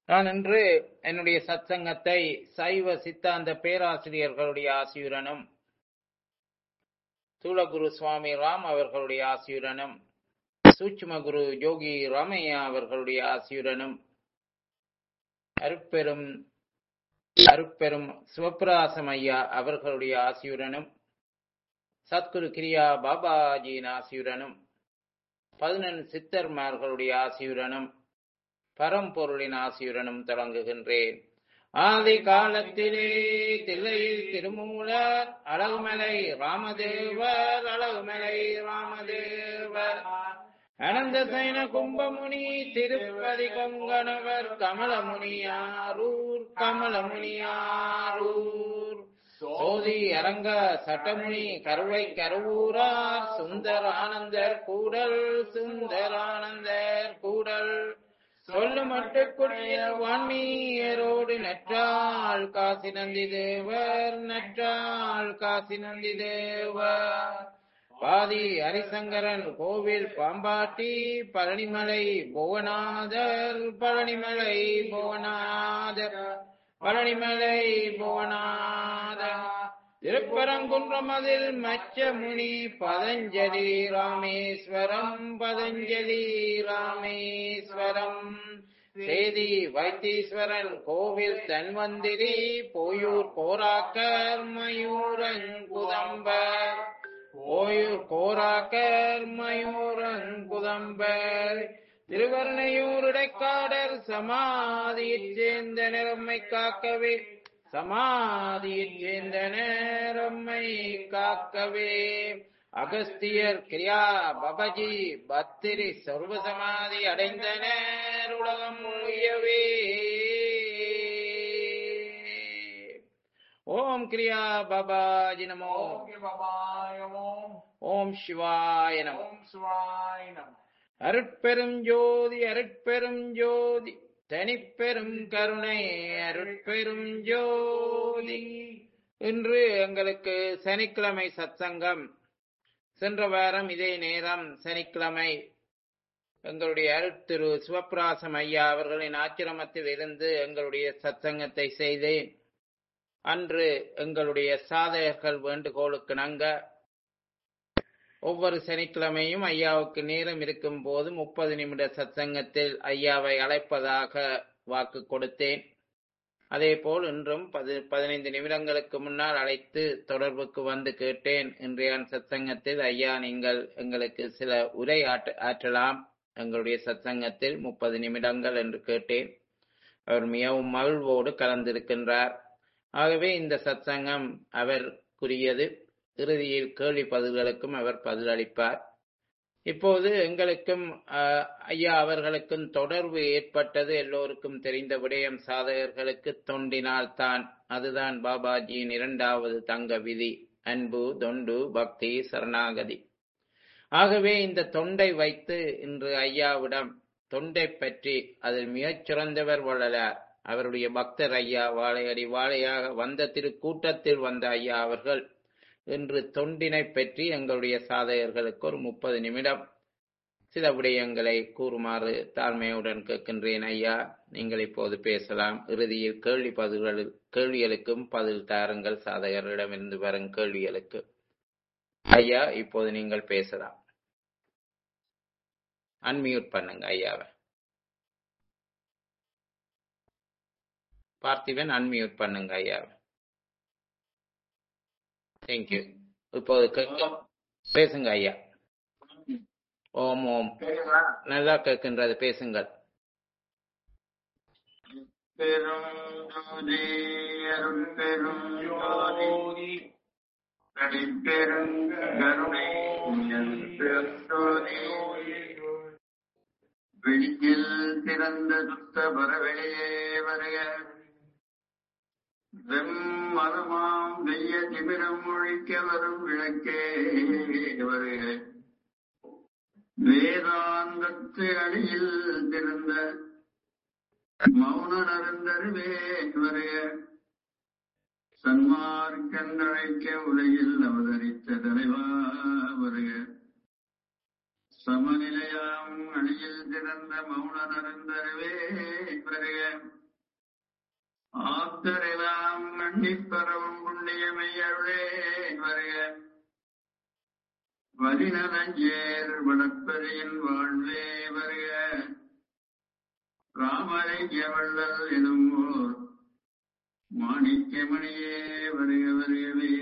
நான் இன்று என்னுடைய சத்சங்கத்தை சைவ சித்தாந்த பேராசிரியர்களுடைய ஆசியுடனும் சூளகுரு சுவாமி ராம் அவர்களுடைய ஆசியுடனும் சூட்சும குரு யோகி ராமையா அவர்களுடைய ஆசியுடனும் அருட்பெரும் அருட்பெரும் சிவபிராசம் ஐயா அவர்களுடைய ஆசியுடனும் சத்குரு கிரியா பாபாஜியின் ஆசியுடனும் பதினெண் சித்தர்மார்களுடைய ஆசியுடனும் பரம்பொருளின் ஆசியுடனும் தொடங்குகின்றேன் ஆதி காலத்திலே தில்லையில் திருமூலர் அழகுமலை ராமதேவர் அழகுமலை ராமதேவர் அனந்த சைன கும்பமுனி திருப்பதி கொங்கணவர் கமலமுனியாரூர் கமலமுனியாரூர் சோதி அரங்க சட்டமுனி கருவை கருவூரார் சுந்தர ஆனந்தர் கூடல் சுந்தரானந்தர் கூடல் சொல்லு மட்டுக்குரிய வான்மீயரோடு நற்றாள் காசி நந்தி தேவர் நற்றாள் காசி நந்தி தேவர் பாதி ஹரிசங்கரன் கோவில் பாம்பாட்டி பழனிமலை புவனாதர் பழனிமலை புவனாதர் பழனிமலை புவனாதர் திருப்பரங்குன்றம் அதில் மச்ச முனி பதஞ்சலி ராமேஸ்வரம் பதஞ்சலி ராமேஸ்வரம் சேதி வைத்தீஸ்வரன் கோவில் தன்வந்திரி போயூர் கோராக்கர் மயூரங்குதம்பர் ஓயூர் கோராக்கர் மயூரங்குதம்பர் திருவர்ணையூர் இடைக்காடர் சமாதியைச் சேர்ந்த நிறம்மை காக்கவே சமாதியைச் சேர்ந்த நேரம்மை காக்கவே அகஸ்தியர் கிரியா பபஜி பத்திரி சர்வ சமாதி அடைந்த நேர் உலகம் முழியவே ஓம் கிரியா பாபாஜி நமோ ஓம் சிவாய நமோ அருட்பெரும் ஜோதி அருட்பெரும் ஜோதி தனிப்பெரும் கருணை அருட்பெரும் ஜோதி இன்று எங்களுக்கு சனிக்கிழமை சத்சங்கம் சென்ற வாரம் இதே நேரம் சனிக்கிழமை எங்களுடைய அருட்திரு சிவபிராசம் ஐயா அவர்களின் ஆச்சிரமத்தில் இருந்து எங்களுடைய சத்சங்கத்தை செய்தேன் அன்று எங்களுடைய சாதகர்கள் வேண்டுகோளுக்கு நங்க ஒவ்வொரு சனிக்கிழமையும் ஐயாவுக்கு நேரம் இருக்கும் போது முப்பது நிமிட சத்சங்கத்தில் ஐயாவை அழைப்பதாக வாக்கு கொடுத்தேன் அதேபோல் இன்றும் பதி பதினைந்து நிமிடங்களுக்கு முன்னால் அழைத்து தொடர்புக்கு வந்து கேட்டேன் இன்றைய சத்சங்கத்தில் ஐயா நீங்கள் எங்களுக்கு சில உரை ஆற்ற ஆற்றலாம் எங்களுடைய சத்சங்கத்தில் முப்பது நிமிடங்கள் என்று கேட்டேன் அவர் மிகவும் மகிழ்வோடு கலந்திருக்கின்றார் ஆகவே இந்த சத்சங்கம் அவருக்குரியது இறுதியில் கேள்வி பதில்களுக்கும் அவர் பதிலளிப்பார் இப்போது எங்களுக்கும் ஐயா அவர்களுக்கும் தொடர்பு ஏற்பட்டது எல்லோருக்கும் தெரிந்த விடயம் சாதகர்களுக்கு தொண்டினால் தான் அதுதான் பாபாஜியின் இரண்டாவது தங்க விதி அன்பு தொண்டு பக்தி சரணாகதி ஆகவே இந்த தொண்டை வைத்து இன்று ஐயாவிடம் தொண்டை பற்றி அதில் மிகச் சிறந்தவர் வள்ளலார் அவருடைய பக்தர் ஐயா வாழையடி வாழையாக வந்த திரு கூட்டத்தில் வந்த ஐயா அவர்கள் இன்று தொண்டினை பற்றி எங்களுடைய சாதகர்களுக்கு ஒரு முப்பது நிமிடம் சில விடயங்களை கூறுமாறு தாழ்மையுடன் கேட்கின்றேன் ஐயா நீங்கள் இப்போது பேசலாம் இறுதியில் கேள்வி பதில்கள் கேள்விகளுக்கும் பதில் தாருங்கள் சாதகர்களிடமிருந்து வரும் கேள்விகளுக்கு ஐயா இப்போது நீங்கள் பேசலாம் அன்மியூட் பண்ணுங்க ஐயாவை பார்த்திபன் அன்மியூட் பண்ணுங்க ஐயாவை தேங்க்யூ இப்போது கேட்கும் பேசுங்க ஐயா ஓம் ஓம் நல்லா கேட்கின்றது பேசுங்கள் பெரும் ஜோதி அருள் பெரும் ஜோதி நடிப்பெரும் கருணை பெருந்தோதி வெளியில் திறந்த சுத்த பரவெளியே வரைய வெம்மரமாம் வெய்ய திமிரம் ஒழிக்க வரும் விளக்கே வருக வேதாந்தத்து அடியில் திறந்த மௌன நருந்தருவே வருக சன்மார்க்கந்தழைக்க உலகில் அவதரித்த தலைவா வருக சமநிலையாம் அணியில் திறந்த மௌன நருந்தருவே வருக ஆத்தரெல்லாம் மன்னிப் பரவும் புண்ணியமை அருளே வருக வரிநலஞ்சேர் வடப்பரியின் வாழ்வே வருக ராமரைக்கிய வள்ளல் எனும் ஓர் மாணிக்கமணியே வருக வருகவே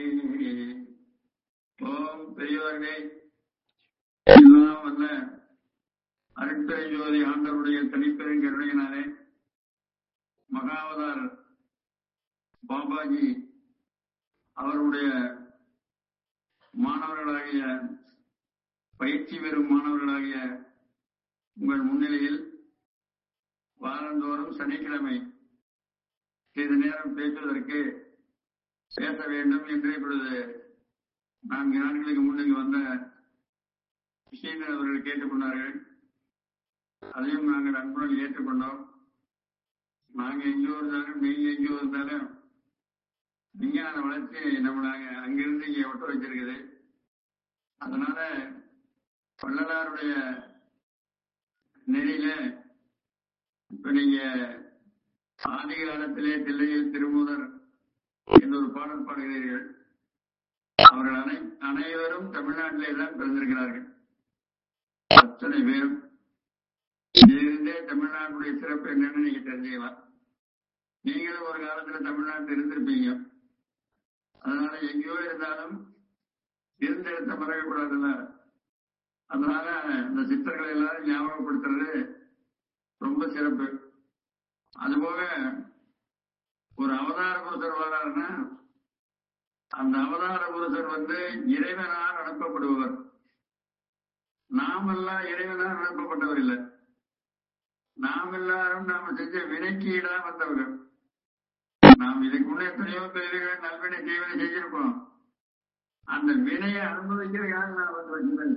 ஓம் பெரியவர்களே எல்லாம் வல்ல அருட்பெரை ஜோதி ஆண்டவருடைய தனிப்பெருங்கருணையினாலே மகாவதார் பாபாஜி அவருடைய மாணவர்களாகிய பயிற்சி பெறும் மாணவர்களாகிய உங்கள் முன்னிலையில் வாரந்தோறும் சனிக்கிழமை சிறிது நேரம் பேசுவதற்கு பேச வேண்டும் என்று இப்பொழுது நான்கு நாட்களுக்கு முன்னுக்கு வந்த ஸ்ரீதர் அவர்கள் கேட்டுக்கொண்டார்கள் அதையும் நாங்கள் அன்புடன் ஏற்றுக்கொண்டோம் நாங்க எங்கேயோ இருந்தாலும் நீங்க எங்கேயோ இருந்தாலும் விஞ்ஞான வளர்ச்சி நம்மளை அங்கிருந்து இங்கே ஒட்ட வச்சிருக்குது அதனால வள்ளலாருடைய நெறியில இப்ப நீங்க ஆதி காலத்திலே தில்லையில் திருமூலர் என்ற ஒரு பாடல் பாடுகிறீர்கள் அவர்கள் அனை அனைவரும் தமிழ்நாட்டிலே தான் பிறந்திருக்கிறார்கள் அத்தனை பேரும் இதிலிருந்தே தமிழ்நாட்டுடைய சிறப்பு என்னன்னு நீங்க தெரிஞ்சுக்கலாம் நீங்களும் ஒரு காலத்துல தமிழ்நாட்டில் இருந்திருப்பீங்க அதனால எங்கேயோ இருந்தாலும் இருந்த இடத்தை மறக்கக்கூடாதுல்ல அதனால இந்த சித்தர்களை எல்லாரும் ஞாபகப்படுத்துறது ரொம்ப சிறப்பு அதுபோக ஒரு அவதார புருஷர் வராருன்னா அந்த அவதார புருஷர் வந்து இறைவனால் அனுப்பப்படுபவர் நாமெல்லாம் இறைவனால் அனுப்பப்பட்டவர் இல்லை நாம் எல்லாரும் நாம செஞ்ச வினைக்கு ஈடா வந்தவர்கள் நாம் இதுக்குள்ள எத்தனையோ பேர்கள் நல்வினை செய்வனை செஞ்சிருப்போம் அந்த வினையை அனுபவிக்கிறதுக்காக நான் வந்து வச்சிருந்தேன்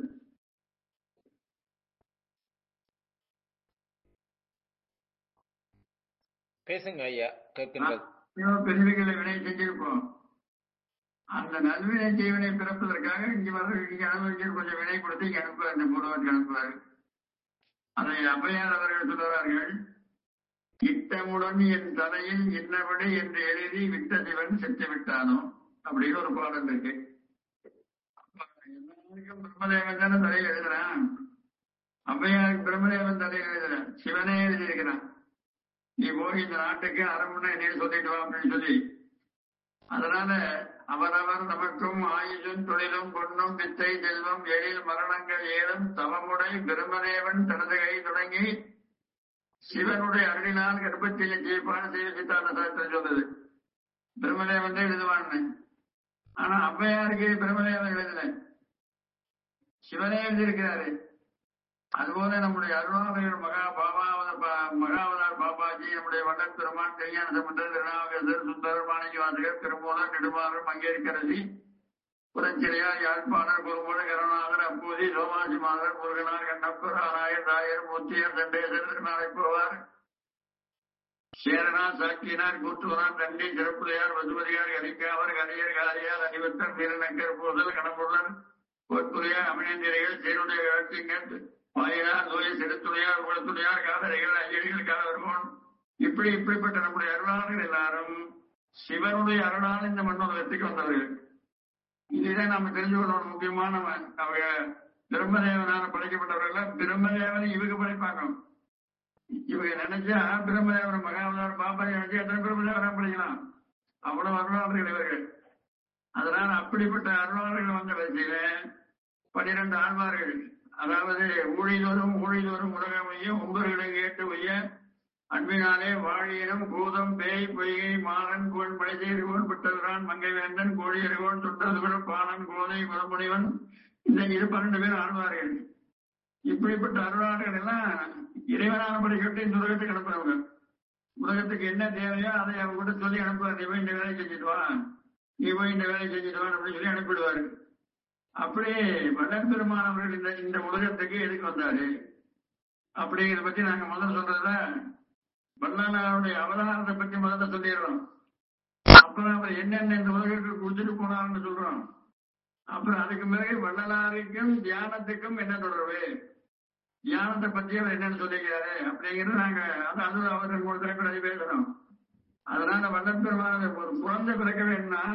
பேசுங்க ஐயா கேட்கின்றது எத்தனையோ பெருமைகளை வினை செஞ்சிருப்போம் அந்த நல்வினை செய்வனை பிறப்பதற்காக இங்க வந்து இங்க அனுபவிக்கிற கொஞ்சம் வினை கொடுத்து இங்க அனுப்புவார் இந்த மூலவருக்கு அனுப்புவார் அதை அபையார் அவர்கள் சொல்லுவார்கள் இட்டமுடன் என் தலையில் இன்னபடி என்று எழுதி விட்ட சிவன் செத்து விட்டானோ அப்படின்னு ஒரு பாடல் இருக்கு எல்லாருக்கும் பிரம்மதேவன் தானே தலையில் எழுதுறான் அவ்வையாருக்கு பிரம்மதேவன் தலையில் எழுதுறான் சிவனே எழுதியிருக்கிறான் நீ போய் இந்த நாட்டுக்கு அரண்மனை நீ சொல்லிட்டு வா அப்படின்னு சொல்லி அதனால அவரவர் நமக்கும் ஆயுஷும் தொழிலும் பொன்னும் வித்தை செல்வம் எழில் மரணங்கள் ஏதும் தவமுடை பிரம்மதேவன் தனது கை தொடங்கி சிவனுடைய அருளினால் கர்ப்பத்தில் ஜெயிப்பான செய்வ சித்தாந்த சாஸ்திரம் சொல்லுது பிரம்மதேவன் தான் எழுதுவான்னு ஆனா அவ்வையாருக்கு பிரம்மதேவன் எழுதல சிவனே எழுதியிருக்கிறாரு அதுபோல நம்முடைய அருணாதர் மகா பாபாவத மகாவதார் பாபாஜி நம்முடைய வண்டர் பெருமான் கல்யாண சம்பந்தர் திருநாவுக்கரசர் சுந்தரர் மாணிக்க வாசகர் திருமூலர் நெடுமாறர் மங்கேற்கரசி புரஞ்சிலையார் யாழ்ப்பாணர் குருமூல கருணாதர் அப்பூதி சோமாசி மாதர் முருகனார் கண்ணப்பர் ஆராயர் ராயர் முத்தியர் தண்டேசர் திருநாளை போவார் சேரனார் சாக்கியனார் கூட்டுவனார் தண்டி சிறப்புதையார் வசுமதியார் கலிக்காவர் கலியர் காரியார் அணிவத்தர் வீரநக்கர் பூசல் கணப்புள்ளர் கோத்துறையார் அமினந்திரைகள் சேருடைய வழக்கிங்கர் வாயிலார் தூய சிறுத்துறையார் குளத்துறையார் காதரைகள் ஐயடிகள் காதவர்கோன் இப்படி இப்படிப்பட்ட நம்முடைய அருளாளர்கள் எல்லாரும் சிவனுடைய அருளால் இந்த மண்ணுலகத்துக்கு வந்தவர்கள் இதுதான் நாம தெரிஞ்சு கொள்ள ஒரு முக்கியமான அவங்க பிரம்மதேவனால படைக்கப்பட்டவர்கள் பிரம்மதேவனை இவங்க படைப்பாங்க இவங்க நினைச்சா பிரம்மதேவன் மகாவதார் பாபா நினைச்சு எத்தனை பிரம்மதேவனா படிக்கலாம் அவ்வளவு அருளாளர்கள் இவர்கள் அதனால அப்படிப்பட்ட அருளாளர்கள் வந்த வரிசையில பனிரெண்டு ஆழ்வார்கள் அதாவது ஊழிதோறும் ஊழிதோறும் உலகமையும் உங்கர்களை கேட்டு வைய அன்பினாலே வாழியினம் பூதம் பேய் பொய்கை மாறன் கோள் மலைதேறுகோன் பிட்டல்ரான் மங்கை வேந்தன் கோழியர்கோன் தொட்டதுகுடன் பாணன் கோதை குலமுனிவன் இந்த இரு பன்னெண்டு பேர் ஆழ்வார்கள் இப்படிப்பட்ட அருளாளர்கள் எல்லாம் இறைவனான படி கேட்டு இந்த உலகத்துக்கு அனுப்புறவங்க உலகத்துக்கு என்ன தேவையோ அதை அவங்க கூட சொல்லி அனுப்புவார் நீ போய் இந்த வேலையை செஞ்சுட்டு வா நீ போய் இந்த வேலையை செஞ்சுட்டு வா அப்படின்னு சொல்லி அனுப்பிடுவாரு அப்படியே வள்ளல் பெருமானவர்கள் இந்த இந்த உலகத்துக்கு எதுக்கு வந்தாரு அப்படிங்கிறத பத்தி நாங்க முதல்ல சொல்றதுல வள்ளலாருடைய அவதாரத்தை பத்தி முதல்ல சொல்லிடுறோம் அப்புறம் அவர் என்னென்ன இந்த உலகத்துக்கு கொடுத்துட்டு போனாருன்னு சொல்றோம் அப்புறம் அதுக்கு பிறகு வள்ளலாருக்கும் தியானத்துக்கும் என்ன தொடர்பு தியானத்தை பத்தி அவர் என்னன்னு சொல்லிக்கிறாரு அப்படிங்கிறது நாங்க அது அது அவர் ஒரு திரைப்பட பேசணும் அதனால வல்லல் பெருமான ஒரு குழந்தை பிறக்க வேணும்னா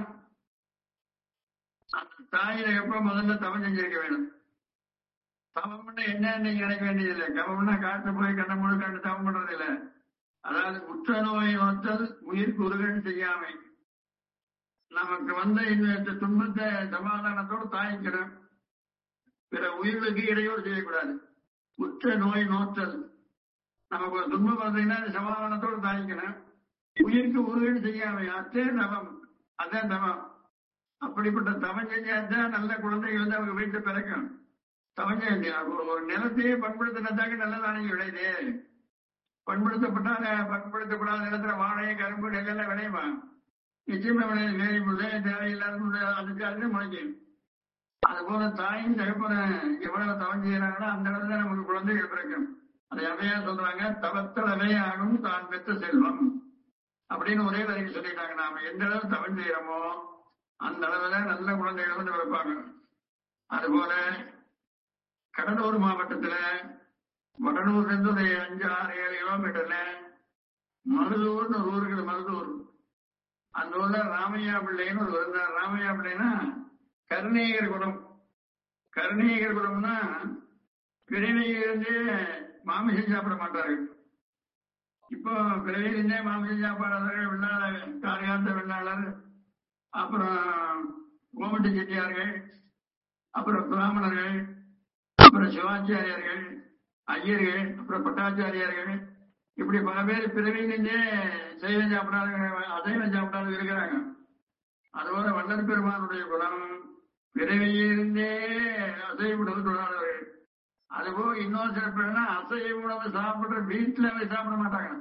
அந்த தாயில எப்ப முதல்ல தவம் செஞ்சிருக்க வேணும் தவம்னா என்ன நீங்க நினைக்க வேண்டியதில்லை கவம்னா காட்டு போய் கண்ண முழு கண்டு தவம் பண்றது இல்ல அதாவது குற்ற நோய் நோத்தல் உயிர் குறுகன் செய்யாமை நமக்கு வந்த இந்த துன்பத்தை சமாதானத்தோடு தாங்கிக்கணும் பிற உயிர்களுக்கு இடையூறு செய்யக்கூடாது குற்ற நோய் நோத்தல் நமக்கு ஒரு துன்பம் வந்தீங்கன்னா அது சமாதானத்தோடு தாங்கிக்கணும் உயிருக்கு உருகன் செய்யாமை அத்தே தவம் அதான் தவம் அப்படிப்பட்ட தவம் செஞ்சாதான் நல்ல குழந்தைகள் வந்து அவங்க வீட்டு பிறக்கும் தவம் செய்ய ஒரு ஒரு நிலத்தையே பண்படுத்தினதாக்க நல்ல தானியம் விளையுது பண்படுத்தப்பட்டால பண்படுத்தப்படாத நிலத்துல வாழை கரும்பு நெல்லெல்லாம் விளையுமா நிச்சயமா விளையாது வேலை முள்ளே தேவையில்லாத முள்ளு அதுக்கு அதுவே முளைக்கும் அது போல தாயும் தகப்பன எவ்வளவு தவம் செய்யறாங்களோ அந்த இடத்துல நமக்கு குழந்தைகள் பிறக்கும் அதை அவையா சொல்றாங்க தவத்தளவே ஆகும் தான் பெற்ற செல்வம் அப்படின்னு ஒரே வரைக்கும் சொல்லிட்டாங்க நாம எந்த அளவு தவம் செய்யறோமோ அந்த அளவுல நல்ல குழந்தைகள் வந்து பிறப்பாங்க அதுபோல கடலூர் மாவட்டத்துல வடலூர்ல இருந்து ஒரு அஞ்சு ஆறு ஏழு கிலோமீட்டர்ல மருதூர்னு ஒரு ஊர் இருக்குது மருதூர் அந்த ஊர்ல ராமையா பிள்ளைன்னு ஒரு இருந்தார் ராமையா பிள்ளைன்னா கருணேகர் குலம் கருணேகர் குலம்னா பிறவியிலிருந்தே மாமிசம் சாப்பிட மாட்டார்கள் இப்போ பிறவியிலிருந்தே மாமிசம் சாப்பாடாளர்கள் வெள்ளாளர் காரியாந்த வெள்ளாளர் அப்புறம் கோமட்டி செட்டியார்கள் அப்புறம் பிராமணர்கள் அப்புறம் சிவாச்சாரியார்கள் ஐயர்கள் அப்புறம் பட்டாச்சாரியார்கள் இப்படி பல பேர் பிறவியிலிருந்தே சைவம் சாப்பிடாத அசைவம் சாப்பிடாத இருக்கிறாங்க அதுபோல வல்லல் பெருமானுடைய குணம் பிறவியிலிருந்தே அசைவ உணவு தொழிலாளர்கள் அதுபோக இன்னொரு சிறப்பு என்னன்னா அசைவ உணவு சாப்பிடுற வீட்டுல போய் சாப்பிட மாட்டாங்க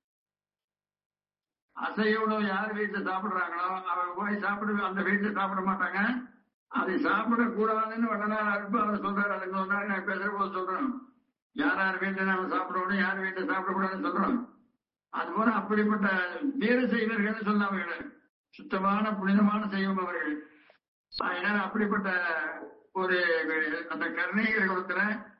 அசைவ உணவு யார் வீட்டுல சாப்பிடுறாங்களோ அவங்க போய் சாப்பிட அந்த வீட்டுல சாப்பிட மாட்டாங்க அதை சாப்பிடக்கூடாதுன்னு வடநாள் அருப்பு அவர் சொல்றாரு அதுக்கு சொல்றாரு நான் பேசுற போது சொல்றோம் யார் யார் வீட்டுல நாம சாப்பிடணும் யார் வீட்டுல சாப்பிடக்கூடாதுன்னு சொல்றோம் அது போல அப்படிப்பட்ட வீர செய்வர்கள் சொன்னவர்கள் சுத்தமான புனிதமான செய்வம் அவர்கள் அதனால அப்படிப்பட்ட ஒரு அந்த கருணைகர் குலத்துல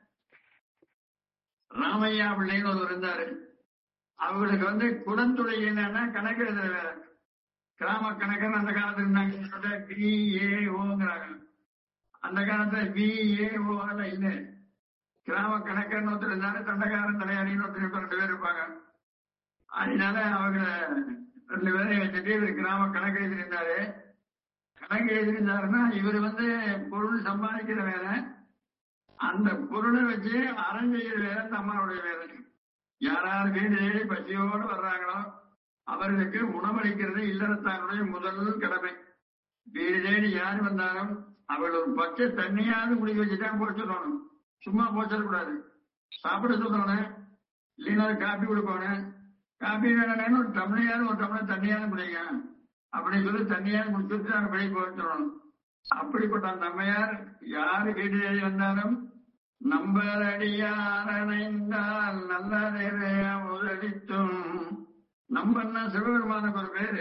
ராமையா பிள்ளைன்னு ஒருவர் இருந்தாரு அவங்களுக்கு வந்து குடத்துறை என்னன்னா கணக்கு எழுதுற வேலை கிராம கணக்குன்னு அந்த காலத்துல இருந்தாங்க பி ஏ ஓங்கிறாங்க அந்த காலத்துல பி ஏ ஓ எல்லாம் இல்ல கிராம கணக்குன்னு ஒருத்தர் இருந்தாரு தண்டகாரன் தலையாடின்னு ஒருத்தர் ரெண்டு பேர் இருப்பாங்க அதனால அவங்க ரெண்டு பேரையும் வச்சுட்டு இவர் கிராம கணக்கு எழுதியிருந்தாரு கணக்கு எழுதியிருந்தாருன்னா இவர் வந்து பொருள் சம்பாதிக்கிற வேலை அந்த பொருளை வச்சு அறம் செய்கிற வேலை அந்த அம்மாவுடைய வேலை யாரார் வீடு தேடி பசியோடு வர்றாங்களோ அவர்களுக்கு உணவளிக்கிறது இல்லறத்தாருடைய முதல் கடமை வீடு தேடி யார் வந்தாலும் அவள் ஒரு பச்சை தண்ணியாவது குடிக்க வச்சுதான் போக சொல்லணும் சும்மா போச்சிடக்கூடாது சாப்பிட சொல்லணும் இல்லைன்னா காப்பி கொடுக்கணும் காப்பி வேணும்னு ஒரு டம்ளையாவது ஒரு டம்ளர் தண்ணியாவது குடிங்க அப்படின்னு சொல்லி தண்ணியாவது குடிச்சுட்டு நாங்கள் வெளியே போக சொல்லணும் அப்படிப்பட்ட அந்த அம்மையார் யாரு வீடு தேடி வந்தாலும் நம்பரடியாரணைந்தால் நல்லதே முதலித்தும் நம்பன்னா சிவபெருமானுக்கு ஒரு பேரு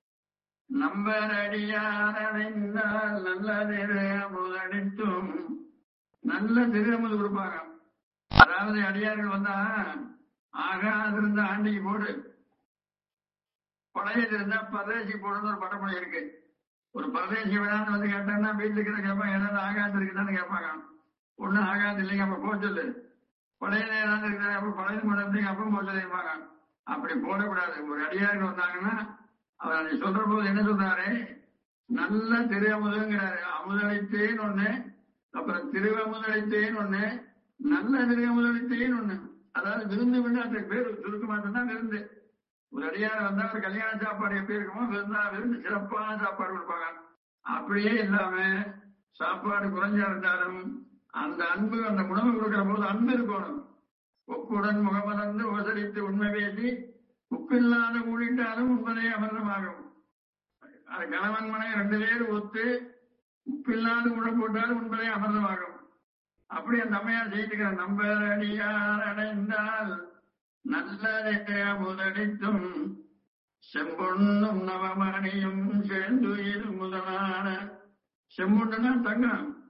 நம்பரடியாரணைந்தால் நல்லதே முதலித்தும் நல்ல திருமுது கொடுப்பாங்க அதாவது அடியார்கள் வந்தா ஆகாது இருந்த ஆண்டிக்கு போடு பழையது இருந்தா பரதேசி போடுன்னு ஒரு படமொழி இருக்கு ஒரு பரதேசி வேணான்னு வந்து கேட்டாங்கன்னா வீட்டுல இருக்கிற கேட்பாங்க ஏதாவது ஆகாது இருக்குதான்னு கேட்பாங்க ஒண்ணும் ஆகாது இல்லைங்க அப்ப போக சொல்லு பழையது ஏதாவது இருக்குதா அப்ப பழையது மட்டும் அப்பவும் போக சொல்லிருப்பாங்க அப்படி போடக்கூடாது ஒரு அடியார்கள் வந்தாங்கன்னா அவர் அதை சொல்ற போது என்ன சொல்றாரு நல்ல திரு அமுதங்கிறாரு அமுதளித்தேன்னு ஒண்ணு அப்புறம் திருவமுதளித்தேன்னு ஒண்ணு நல்ல திரு அமுதளித்தேன்னு ஒண்ணு அதாவது விருந்து விருந்து அந்த பேர் சுருக்கமா சொன்னா விருந்து ஒரு அடியார் வந்தா ஒரு கல்யாண சாப்பாடு எப்படி இருக்குமோ விருந்தா விருந்து சிறப்பான சாப்பாடு கொடுப்பாங்க அப்படியே இல்லாம சாப்பாடு குறைஞ்சா இருந்தாலும் அந்த அன்பு அந்த உணவு கொடுக்கிற போது அன்பு இருக்கணும் ஒப்புடன் முகமலர்ந்து உபசரித்து உண்மை பேசி உப்பில்லாத கூடிட்டாலும் உண்மதே அமர்ந்தமாகும் அது கணவன் மனை ரெண்டு பேர் ஒத்து உப்பில்லாத கூட போட்டாலும் உண்மதே அமர்ந்தமாகும் அப்படி அந்த அம்மையார் செய்துக்கிற நம்பரடியார் அடைந்தால் நல்லதே முதலித்தும் செம்பொன்னும் நவமணியும் சேர்ந்துயிர் முதலான செம்பொன்னுனா தங்கம்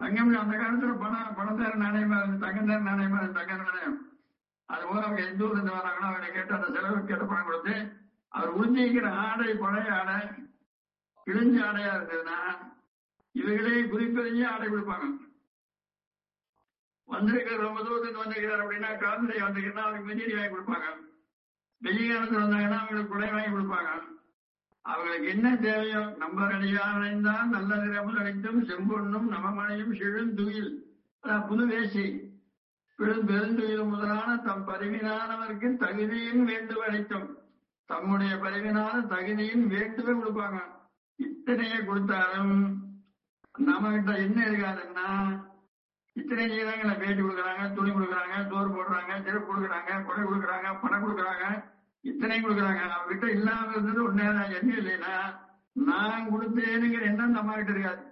தங்கம் அந்த காலத்துல பணம் பணத்தார நாணயமா இருந்து தங்கத்தார நாணயமா இருந்து தங்க நாணயம் அது போல அவங்க எந்த ஊர்ல இருந்து வராங்களோ அவரை கேட்டு அந்த செலவு கேட்ட பணம் கொடுத்து அவர் உறிஞ்சிக்கிற ஆடை பழைய ஆடை கிழிஞ்ச ஆடையா இருந்ததுன்னா இவர்களே குறிப்பறிஞ்சு ஆடை கொடுப்பாங்க வந்திருக்கிற ரொம்ப தூரத்துக்கு வந்திருக்கிறார் அப்படின்னா கால்நடை வந்திருக்கிறா அவருக்கு மெஜிரி வாங்கி கொடுப்பாங்க வெயில் காலத்துல வந்தாங்கன்னா அவங்களுக்கு குடை வாங்கி கொடுப்பாங்க அவங்களுக்கு என்ன தேவையோ நம்பர் அடியாரைந்தான் நல்ல நிறமும் அனைத்தும் செம்பொன்னும் நவமனையும் செழுந்துயில் அதான் புது வேசி பெரும் பெருந்துயில் முதலான தம் பரிவினானவருக்கு தகுதியும் வேண்டுவ அனைத்தும் தம்முடைய பரிவினான தகுதியும் வேண்டுவே கொடுப்பாங்க இத்தனையே கொடுத்தாலும் நம்ம கிட்ட என்ன இருக்காதுன்னா இத்தனை செய்யறாங்கள வேட்டி கொடுக்குறாங்க துணி கொடுக்குறாங்க சோறு போடுறாங்க செருப்பு கொடுக்குறாங்க கொடை கொடுக்குறாங்க பணம் கொடுக்குறாங்க இத்தனை கொடுக்குறாங்க அவர்கிட்ட இல்லாம இருந்தது ஒண்ணு நான் என்ன இல்லைன்னா நான் கொடுத்தேனுங்கிற எண்ணம் நம்ம கிட்ட இருக்காது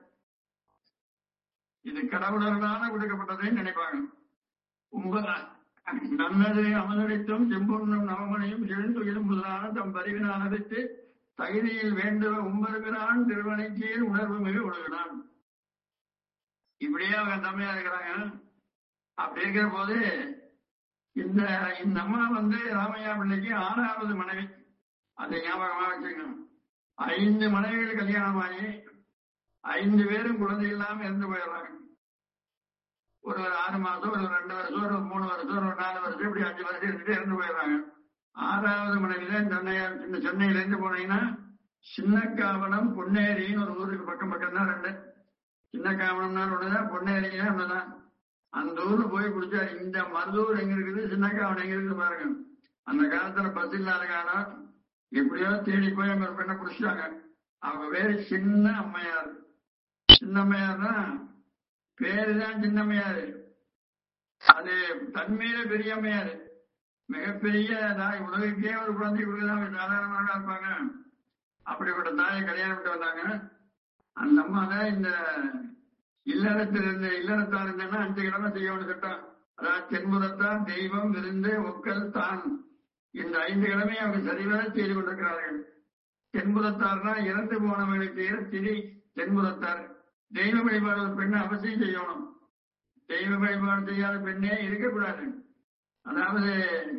இது கடவுளர்களான கொடுக்கப்பட்டதுன்னு நினைப்பாங்க உங்க நல்லது அமலடித்தும் செம்பொன்னும் நவமனையும் செழுந்துயிலும் முதலான தம் பரிவினானதுக்கு தகுதியில் வேண்டுவ உம்பருகிறான் திருவனைக்கீழ் உணர்வு மிக உலகினான் இப்படியே அவங்க தம்மையா இருக்கிறாங்க அப்படி இருக்கிற போது இந்த இந்த அம்மா வந்து ராமையா பிள்ளைக்கு ஆறாவது மனைவி அதை ஞாபகமா வச்சுக்கணும் ஐந்து மனைவிகள் கல்யாணம் ஆகி ஐந்து பேரும் குழந்தை இல்லாம இறந்து போயிடுறாங்க ஒரு ஒரு ஆறு மாசம் ஒரு ரெண்டு வருஷம் ஒரு மூணு வருஷம் ஒரு நாலு வருஷம் இப்படி அஞ்சு வருஷம் இருந்துட்டு இறந்து போயிடுறாங்க ஆறாவது மனைவி தான் சென்னையார் சின்ன சென்னையில இருந்து போனீங்கன்னா சின்னக்காவனம் பொன்னேரின்னு ஒரு ஊருக்கு பக்கம் பக்கம் தான் ரெண்டு சின்ன காவனம்னா ஒண்ணுதான் பொன்னேரிங்க ஒண்ணுதான் அந்த ஊர்ல போய் குடிச்சா இந்த மருதூர் எங்க இருக்குது சின்ன காவனம் எங்க இருக்குது பாருங்க அந்த காலத்துல பஸ் இல்லாத காலம் எப்படியோ தேடி போய் அங்க ஒரு பெண்ணை குடிச்சிட்டாங்க அவங்க பேரு சின்ன அம்மையார் சின்ன அம்மையார்னா பேருதான் சின்ன அம்மையாரு அது தன்மையில பெரிய அம்மையாரு மிகப்பெரிய தாய் உலகுக்கே ஒரு குழந்தை கொடுக்கதான் சாதாரணமாக இருப்பாங்க அப்படிப்பட்ட தாயை கல்யாணம் விட்டு வந்தாங்க அந்த அம்மா தான் இந்த இல்லறத்தில் இருந்த இல்லறத்தார் இருந்தேன்னா அஞ்சு கிழமை செய்யணும்னு சட்டம் அதாவது தென்புறத்தான் தெய்வம் விருந்து ஒக்கல் தான் இந்த ஐந்து கிழமை அவங்க சரிவர செய்து கொண்டிருக்கிறார்கள் தென்புறத்தார்னா இறந்து போனவர்களுக்கு திதி தென்புறத்தார் தெய்வ வழிபாடு ஒரு பெண்ணை அவசியம் செய்யணும் தெய்வ வழிபாடு செய்யாத பெண்ணே இருக்கக்கூடாது அதாவது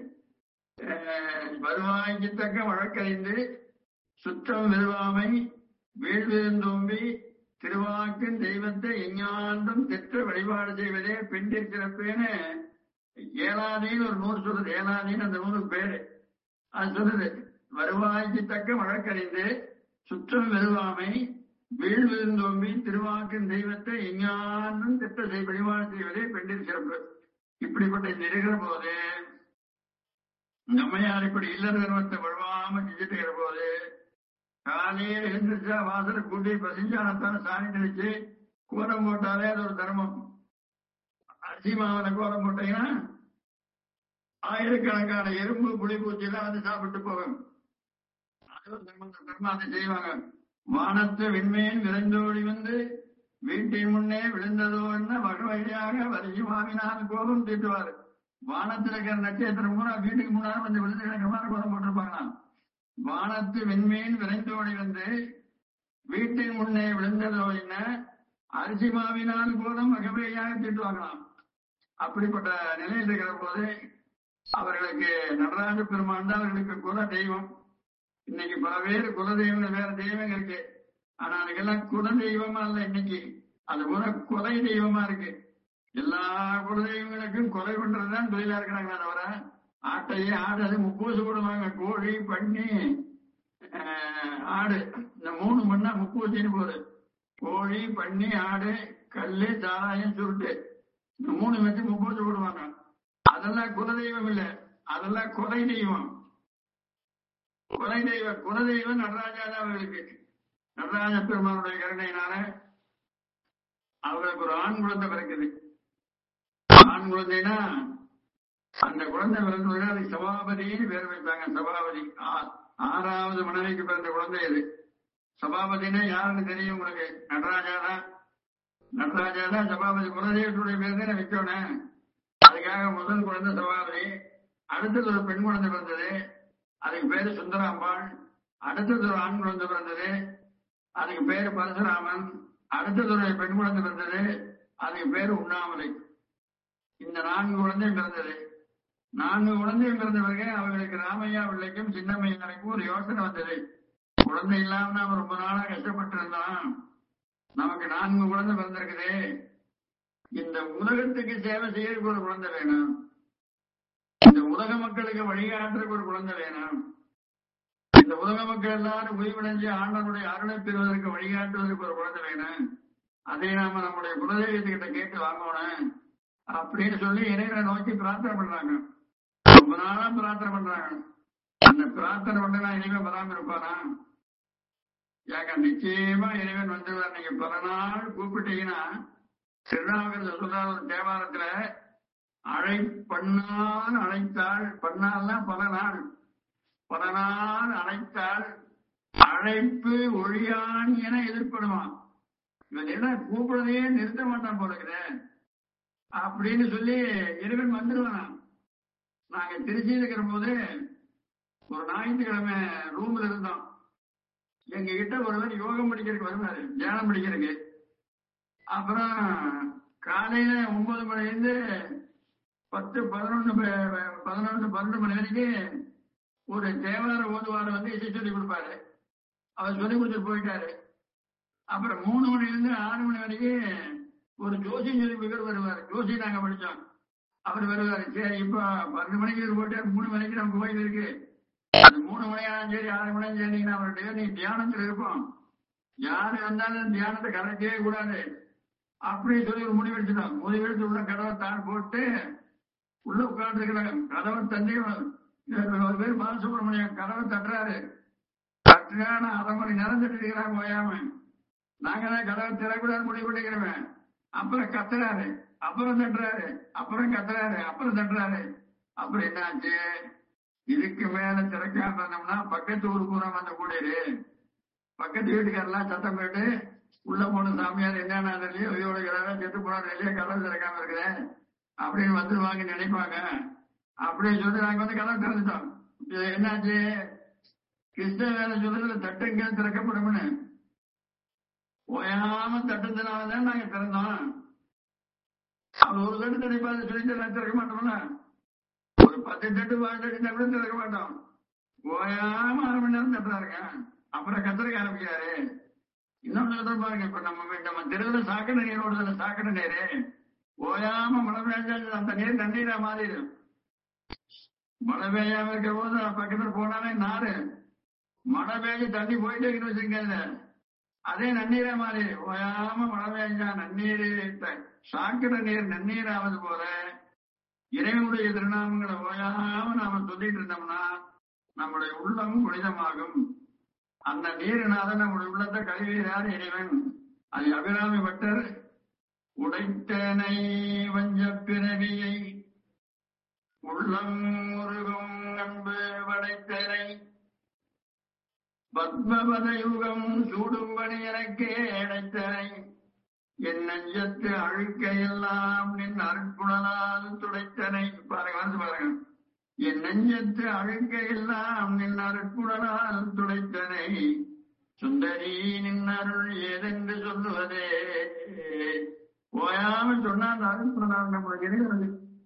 வருவாய்க்கு தக்க வழக்கறிந்து சுற்றம் வெறுவாமை வீழ்விருந்தோம்பி திருவாக்கின் தெய்வத்தை எஞ்ஞாண்டும் தெற்ற வழிபாடு செய்வதே பெண்டிற் சிறப்பேன்னு ஏழாதீன்னு ஒரு நூறு சொல்றது ஏழாதீன்னு அந்த நூறுக்கு பேரு அது சொல்றது வருவாய்க்கு தக்க வழக்கறிந்து சுற்றம் வெறுவாமை வீழ்விருந்தோம்பி திருவாக்கின் தெய்வத்தை எஞ்ஞாண்டும் திட்ட செய் வழிபாடு செய்வதே பெண்டிற் சிறப்பு இப்படிப்பட்ட இந்த இருக்கிற போது நம்மையார் இப்படி இல்லற தர்மத்தை வழுவாம செஞ்சுட்டு இருக்கிற போது காலையில் எழுந்திரிச்சா வாசல கூட்டி பசிஞ்சானத்தான சாணி தெளிச்சு கோலம் போட்டாலே அது ஒரு தர்மம் அரிசி மாவுல கோலம் போட்டீங்கன்னா ஆயிரக்கணக்கான எறும்பு புளிப்பூச்சி எல்லாம் வந்து சாப்பிட்டு போகும் அது ஒரு தர்மம் தர்மம் அதை செய்வாங்க வானத்து விண்மேன் விரைந்தோடி வந்து வீட்டின் முன்னே விழுந்ததோ என்ன வகை வகையாக வரிசை மாவினால் கோபம் தீட்டுவார் வானத்தில் இருக்கிற நட்சத்திரம் பூரா வீட்டுக்கு முன்னாடி வந்து விழுந்து கிடக்கிற மாதிரி கோலம் போட்டிருப்பாங்களாம் வானத்து வெண்மேன் விரைந்தோடி வந்து வீட்டின் முன்னே விழுந்ததோ என்ன அரிசி மாவினால் கோலம் வகையாக தீட்டுவாங்களாம் அப்படிப்பட்ட நிலையில் இருக்கிற போது அவர்களுக்கு நடராஜ பெருமான் தான் அவர்களுக்கு குல தெய்வம் இன்னைக்கு பல பேர் குல தெய்வங்கள் வேற தெய்வம் இருக்கு ஆனா அதுக்கெல்லாம் குல தெய்வமா இல்ல இன்னைக்கு அது கூட கொலை தெய்வமா இருக்கு எல்லா குல தெய்வங்களுக்கும் கொலை பண்றதுதான் தொழிலா இருக்கிறாங்க தவிர ஆட்டையே ஆடு அது முப்பூசு போடுவாங்க கோழி பண்ணி ஆடு இந்த மூணு மண்ணா முப்பூசின்னு போகுது கோழி பண்ணி ஆடு கல்லு சாராயம் சுருட்டு இந்த மூணு வச்சு முப்பூசு போடுவாங்க அதெல்லாம் குலதெய்வம் இல்ல அதெல்லாம் கொலை தெய்வம் கொலை தெய்வம் குலதெய்வம் நடராஜா தான் அவர்களுக்கு நடராஜ பெருமானுடைய கருணையினால அவர்களுக்கு ஒரு ஆண் குழந்தை பிறக்குது ஆண் குழந்தைனா அந்த குழந்தை பிறந்ததுக்கு அதுக்கு சபாபதினு பேர் வைத்தாங்க சபாபதி ஆறாவது மனைவிக்கு பிறந்த குழந்தை அது சபாபதினா யாருன்னு தெரியும் உங்களுக்கு நடராஜா தான் நடராஜா தான் சபாபதி குலதெய்வத்துடைய பேர் தான் வைக்கணும் அதுக்காக முதல் குழந்தை சபாபதி அடுத்தது ஒரு பெண் குழந்தை பிறந்தது அதுக்கு பேரு சுந்தராம்பாள் அடுத்தது ஒரு ஆண் குழந்தை பிறந்தது அதுக்கு பேரு பரசுராமன் அடுத்தது ஒரு பெண் குழந்தை பிறந்தது அதுக்கு பேரு உண்ணாமலை இந்த நான்கு குழந்தையும் பிறந்தது நான்கு குழந்தையும் பிறந்த பிறகு அவர்களுக்கு ராமையா பிள்ளைக்கும் சின்னம்மையாருக்கும் ஒரு யோசனை வந்தது குழந்தை இல்லாம நாம ரொம்ப நாளா கஷ்டப்பட்டு இருந்தான் நமக்கு நான்கு குழந்தை பிறந்திருக்குது இந்த உலகத்துக்கு சேவை செய்யறதுக்கு ஒரு குழந்தை வேணும் இந்த உலக மக்களுக்கு வழிகாட்டுறதுக்கு ஒரு குழந்தை வேணும் இந்த உலக மக்கள் எல்லாரும் உயிர்வடைஞ்சு ஆண்டவனுடைய அருளை பெறுவதற்கு வழிகாட்டுவதற்கு ஒரு குழந்தை வேணும் அதை நாம நம்முடைய குலதெய்வத்துக்கிட்ட கேட்டு வாங்கணும் அப்படின்னு சொல்லி இறைவனை நோக்கி பிரார்த்தனை பண்றாங்க ரொம்ப நாளா பிரார்த்தனை பண்றாங்க அந்த பிரார்த்தனை பண்ண நான் இனிமே வராம இருப்பானா ஏங்க நிச்சயமா இறைவன் வந்துருவார் நீங்க பல நாள் கூப்பிட்டீங்கன்னா திருநாவுக்கரசர் சொல்றார் ஒரு தேவாரத்துல அழை பண்ணால் அழைத்தாள் பண்ணால்னா பல நாள் பல நாள் அழைத்தாள் அழைப்பு ஒழியான் என எதிர்ப்படுவான் இவன் என்ன கூப்பிடுறதையே நிறுத்த மாட்டான் போல இருக்குதே. அப்படின்னு சொல்லி இறைவன் வந்துருவான் நாங்க திருச்சியில் இருக்கிற போது ஒரு ஞாயிற்றுக்கிழமை ரூம்ல இருந்தோம் எங்க கிட்ட ஒருவர் யோகம் படிக்கிறதுக்கு வருவாரு தியானம் படிக்கிறதுக்கு அப்புறம் காலையில ஒன்பது மணில இருந்து பத்து பதினொன்னு பதினொன்று பன்னெண்டு மணி வரைக்கும் ஒரு தேவார ஓதுவார வந்து இசை சொல்லி கொடுப்பாரு அவர் சொல்லி கொடுத்துட்டு போயிட்டாரு அப்புறம் மூணு மணில இருந்து ஆறு மணி வரைக்கும் ஒரு ஜோசி சொல்லி கொடுக்குற வருவார் ஜோசி நாங்க படிச்சோம் அவர் வருவாரு சரி இப்ப பன்னெண்டு மணிக்கு இவர் போயிட்டாரு மூணு மணிக்கு நம்ம கோயில் இருக்கு அது மூணு மணியாலும் சரி ஆறு மணியும் சரி நீங்க அவருடைய நீ தியானத்துல இருப்போம் யாரு வந்தாலும் தியானத்தை கலைக்கவே கூடாது அப்படி சொல்லி ஒரு முடிவெடுத்துட்டோம் முடிவெடுத்து உள்ள கதவை தான் போட்டு உள்ள உட்கார்ந்து இருக்கிறாங்க கதவை தண்ணி ஒரு பேர் பாலசுப்ரமணியம் கதவை தட்டுறாரு தட்டுறான்னு அரை மணி நேரம் தட்டி இருக்கிறாங்க ஓயாம நாங்க தான் கதவை திறக்கூடாது முடிவு பண்ணிக்கிறோம் அப்புறம் கத்துறாரு அப்புறம் தட்டுறாரு அப்புறம் கத்துறாரு அப்புறம் தட்டுறாரு அப்புறம் என்னாச்சு இதுக்கு மேல திறக்காம இருந்தோம்னா பக்கத்து ஊர் பூரா வந்து கூடியது பக்கத்து வீட்டுக்காரெல்லாம் சத்தம் போயிட்டு உள்ள போன சாமியார் என்னென்ன இல்லையோ ஐயோட கிடாரா செத்து போனாரு இல்லையா கதவு திறக்காம இருக்குது அப்படின்னு வந்துருவாங்க நினைப்பாங்க அப்படின்னு சொல்லி நாங்க வந்து கதவு திறந்துட்டோம் இது என்னாச்சு கிருஷ்ண வேலை சொல்றதுல தட்டுங்க திறக்கப்படும்னு ஓயாம தட்டுறதுனாலதான் நாங்க திறந்தோம் அவர் ஒரு தட்டு தடிப்பாரு சொல்லிட்டு நான் திறக்க மாட்டோம்ல ஒரு பத்து தட்டு பாஞ்சு தட்டு தட்டு திறக்க மாட்டோம் ஓயாம அரை மணி நேரம் தட்டுறாருங்க அப்புறம் கத்திரிக்க ஆரம்பிக்கிறாரு இன்னொன்னு சொல்றேன் பாருங்க இப்ப நம்ம வீ- நம்ம தெருவில் சாக்கடை நீர் ஓடுதுல சாக்கடை நீரு ஓயாம மழை பெய்ஞ்சா அந்த நீர் தண்ணீரா மாறிடும் மழை பெய்யாம இருக்கிற போது பக்கத்துல போனாலே நாறு மழை பெய்ஞ்சு தண்ணி போயிட்டே இருக்குன்னு வச்சுக்கோங்க அதே நன்னீரா மாறி ஓயாம மழை பெய்ஞ்சா நன்னீர் த- சாக்கடை நீர் நன்னீராவது போல இறைவனுடைய திருநாமங்களை ஓயாம நாம சொல்லிட்டு இருந்தோம்னா நம்முடைய உள்ளம் புனிதமாகும் அந்த நீரினால நம்முடைய உள்ளத்தை கழுவினார் இறைவன் அது அபிராமி பட்டர் உடைத்தனை வஞ்ச பிறவியை உள்ளம் முருகும் அன்பு வடைத்தனை பத்மபத யுகம் சூடும்படி எனக்கே அடைத்தனை என் நெஞ்சத்து அழுக்கையெல்லாம் நின் அருட்புணலால் துடைத்தனை பாருங்க வந்து பாருங்க என் நெஞ்சத்து அழுக்கையெல்லாம் நின் அருட்புணலால் துடைத்தனை சுந்தரி நின் அருள் ஏதென்று சொல்லுவதே ஓயாம சொன்னா அந்த அருட்புணலால் நம்மளுக்கு இறைவனுக்கு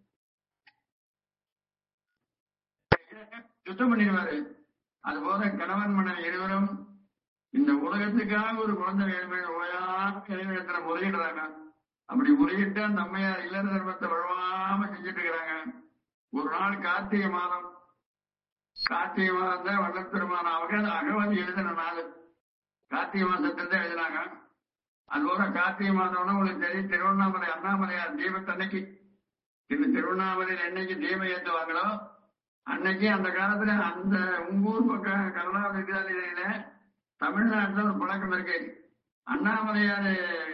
சுத்தம் பண்ணிடுவாரு அதுபோல கணவன் மனைவி இருவரும் இந்த உலகத்துக்காக ஒரு குழந்தை வேணுமே ஓயாம இறைவனத்துல முறையிடுறாங்க அப்படி முறையிட்டு அந்த அம்மையார் இல்லற தர்மத்தை வழுவாம செஞ்சுட்டு இருக்கிறாங்க ஒரு நாள் கார்த்திகை மாதம் கார்த்திகை மாதம் தான் வல்லப்பெருமான அவங்க அகவதி எழுதின நாள் கார்த்திகை மாசத்துல தான் எழுதினாங்க அதுபோல கார்த்திகை மாதம்னா உங்களுக்கு தெரியும் திருவண்ணாமலை அண்ணாமலையார் தீபத்தன்னைக்கு இந்த திருவண்ணாமலையில் என்னைக்கு தீபம் ஏற்றுவாங்களோ அன்னைக்கு அந்த காலத்துல அந்த உங்க ஊர் பக்கம் கருணா வித்யாலயில தமிழ்நாட்டுல ஒரு பழக்கம் இருக்கு அண்ணாமலையார்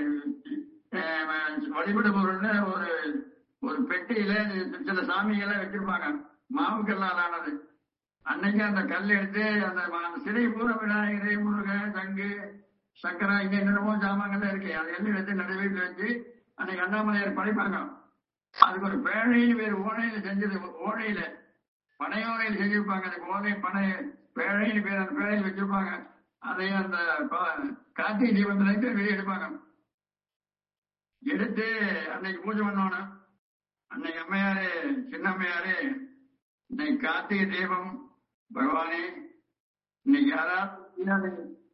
அஹ், வழிபடு பொருள்ல ஒரு ஒரு பெட்டியில சில சாமிகளை வச்சிருப்பாங்க மாவுக்கல்லால் ஆனது அன்னைக்கு அந்த கல் எடுத்து அந்த ம- அந்த சிறை பூரா விநாயகர் முருகன் சங்கு சக்கரை இங்க என்னென்னமோ ஜாமான்கள் இருக்கு அதை எல்லாம் எடுத்து நடுவீட்டில் வச்சு அன்னைக்கு அண்ணாமலையார் படைப்பாங்க அதுக்கு ஒரு பேழைன்னு பேர் ஓனையில செஞ்சது ஓனையில பனையோனையில் செஞ்சிருப்பாங்க அதுக்கு ஓனை பனை பேழைன்னு பேர் அந்த பேழையில் வச்சிருப்பாங்க அதையும் அந்த ப- கார்த்திகை தீபத்துல இருந்து வெளியே எடுப்பாங்க எடுத்து அன்னைக்கு பூஜை பண்ணணும் அன்னைக்கு அம்மையாரு சின்ன அம்மையாரு இன்னைக்கு கார்த்திகை தீபம் பகவானே இன்னைக்கு யாராவது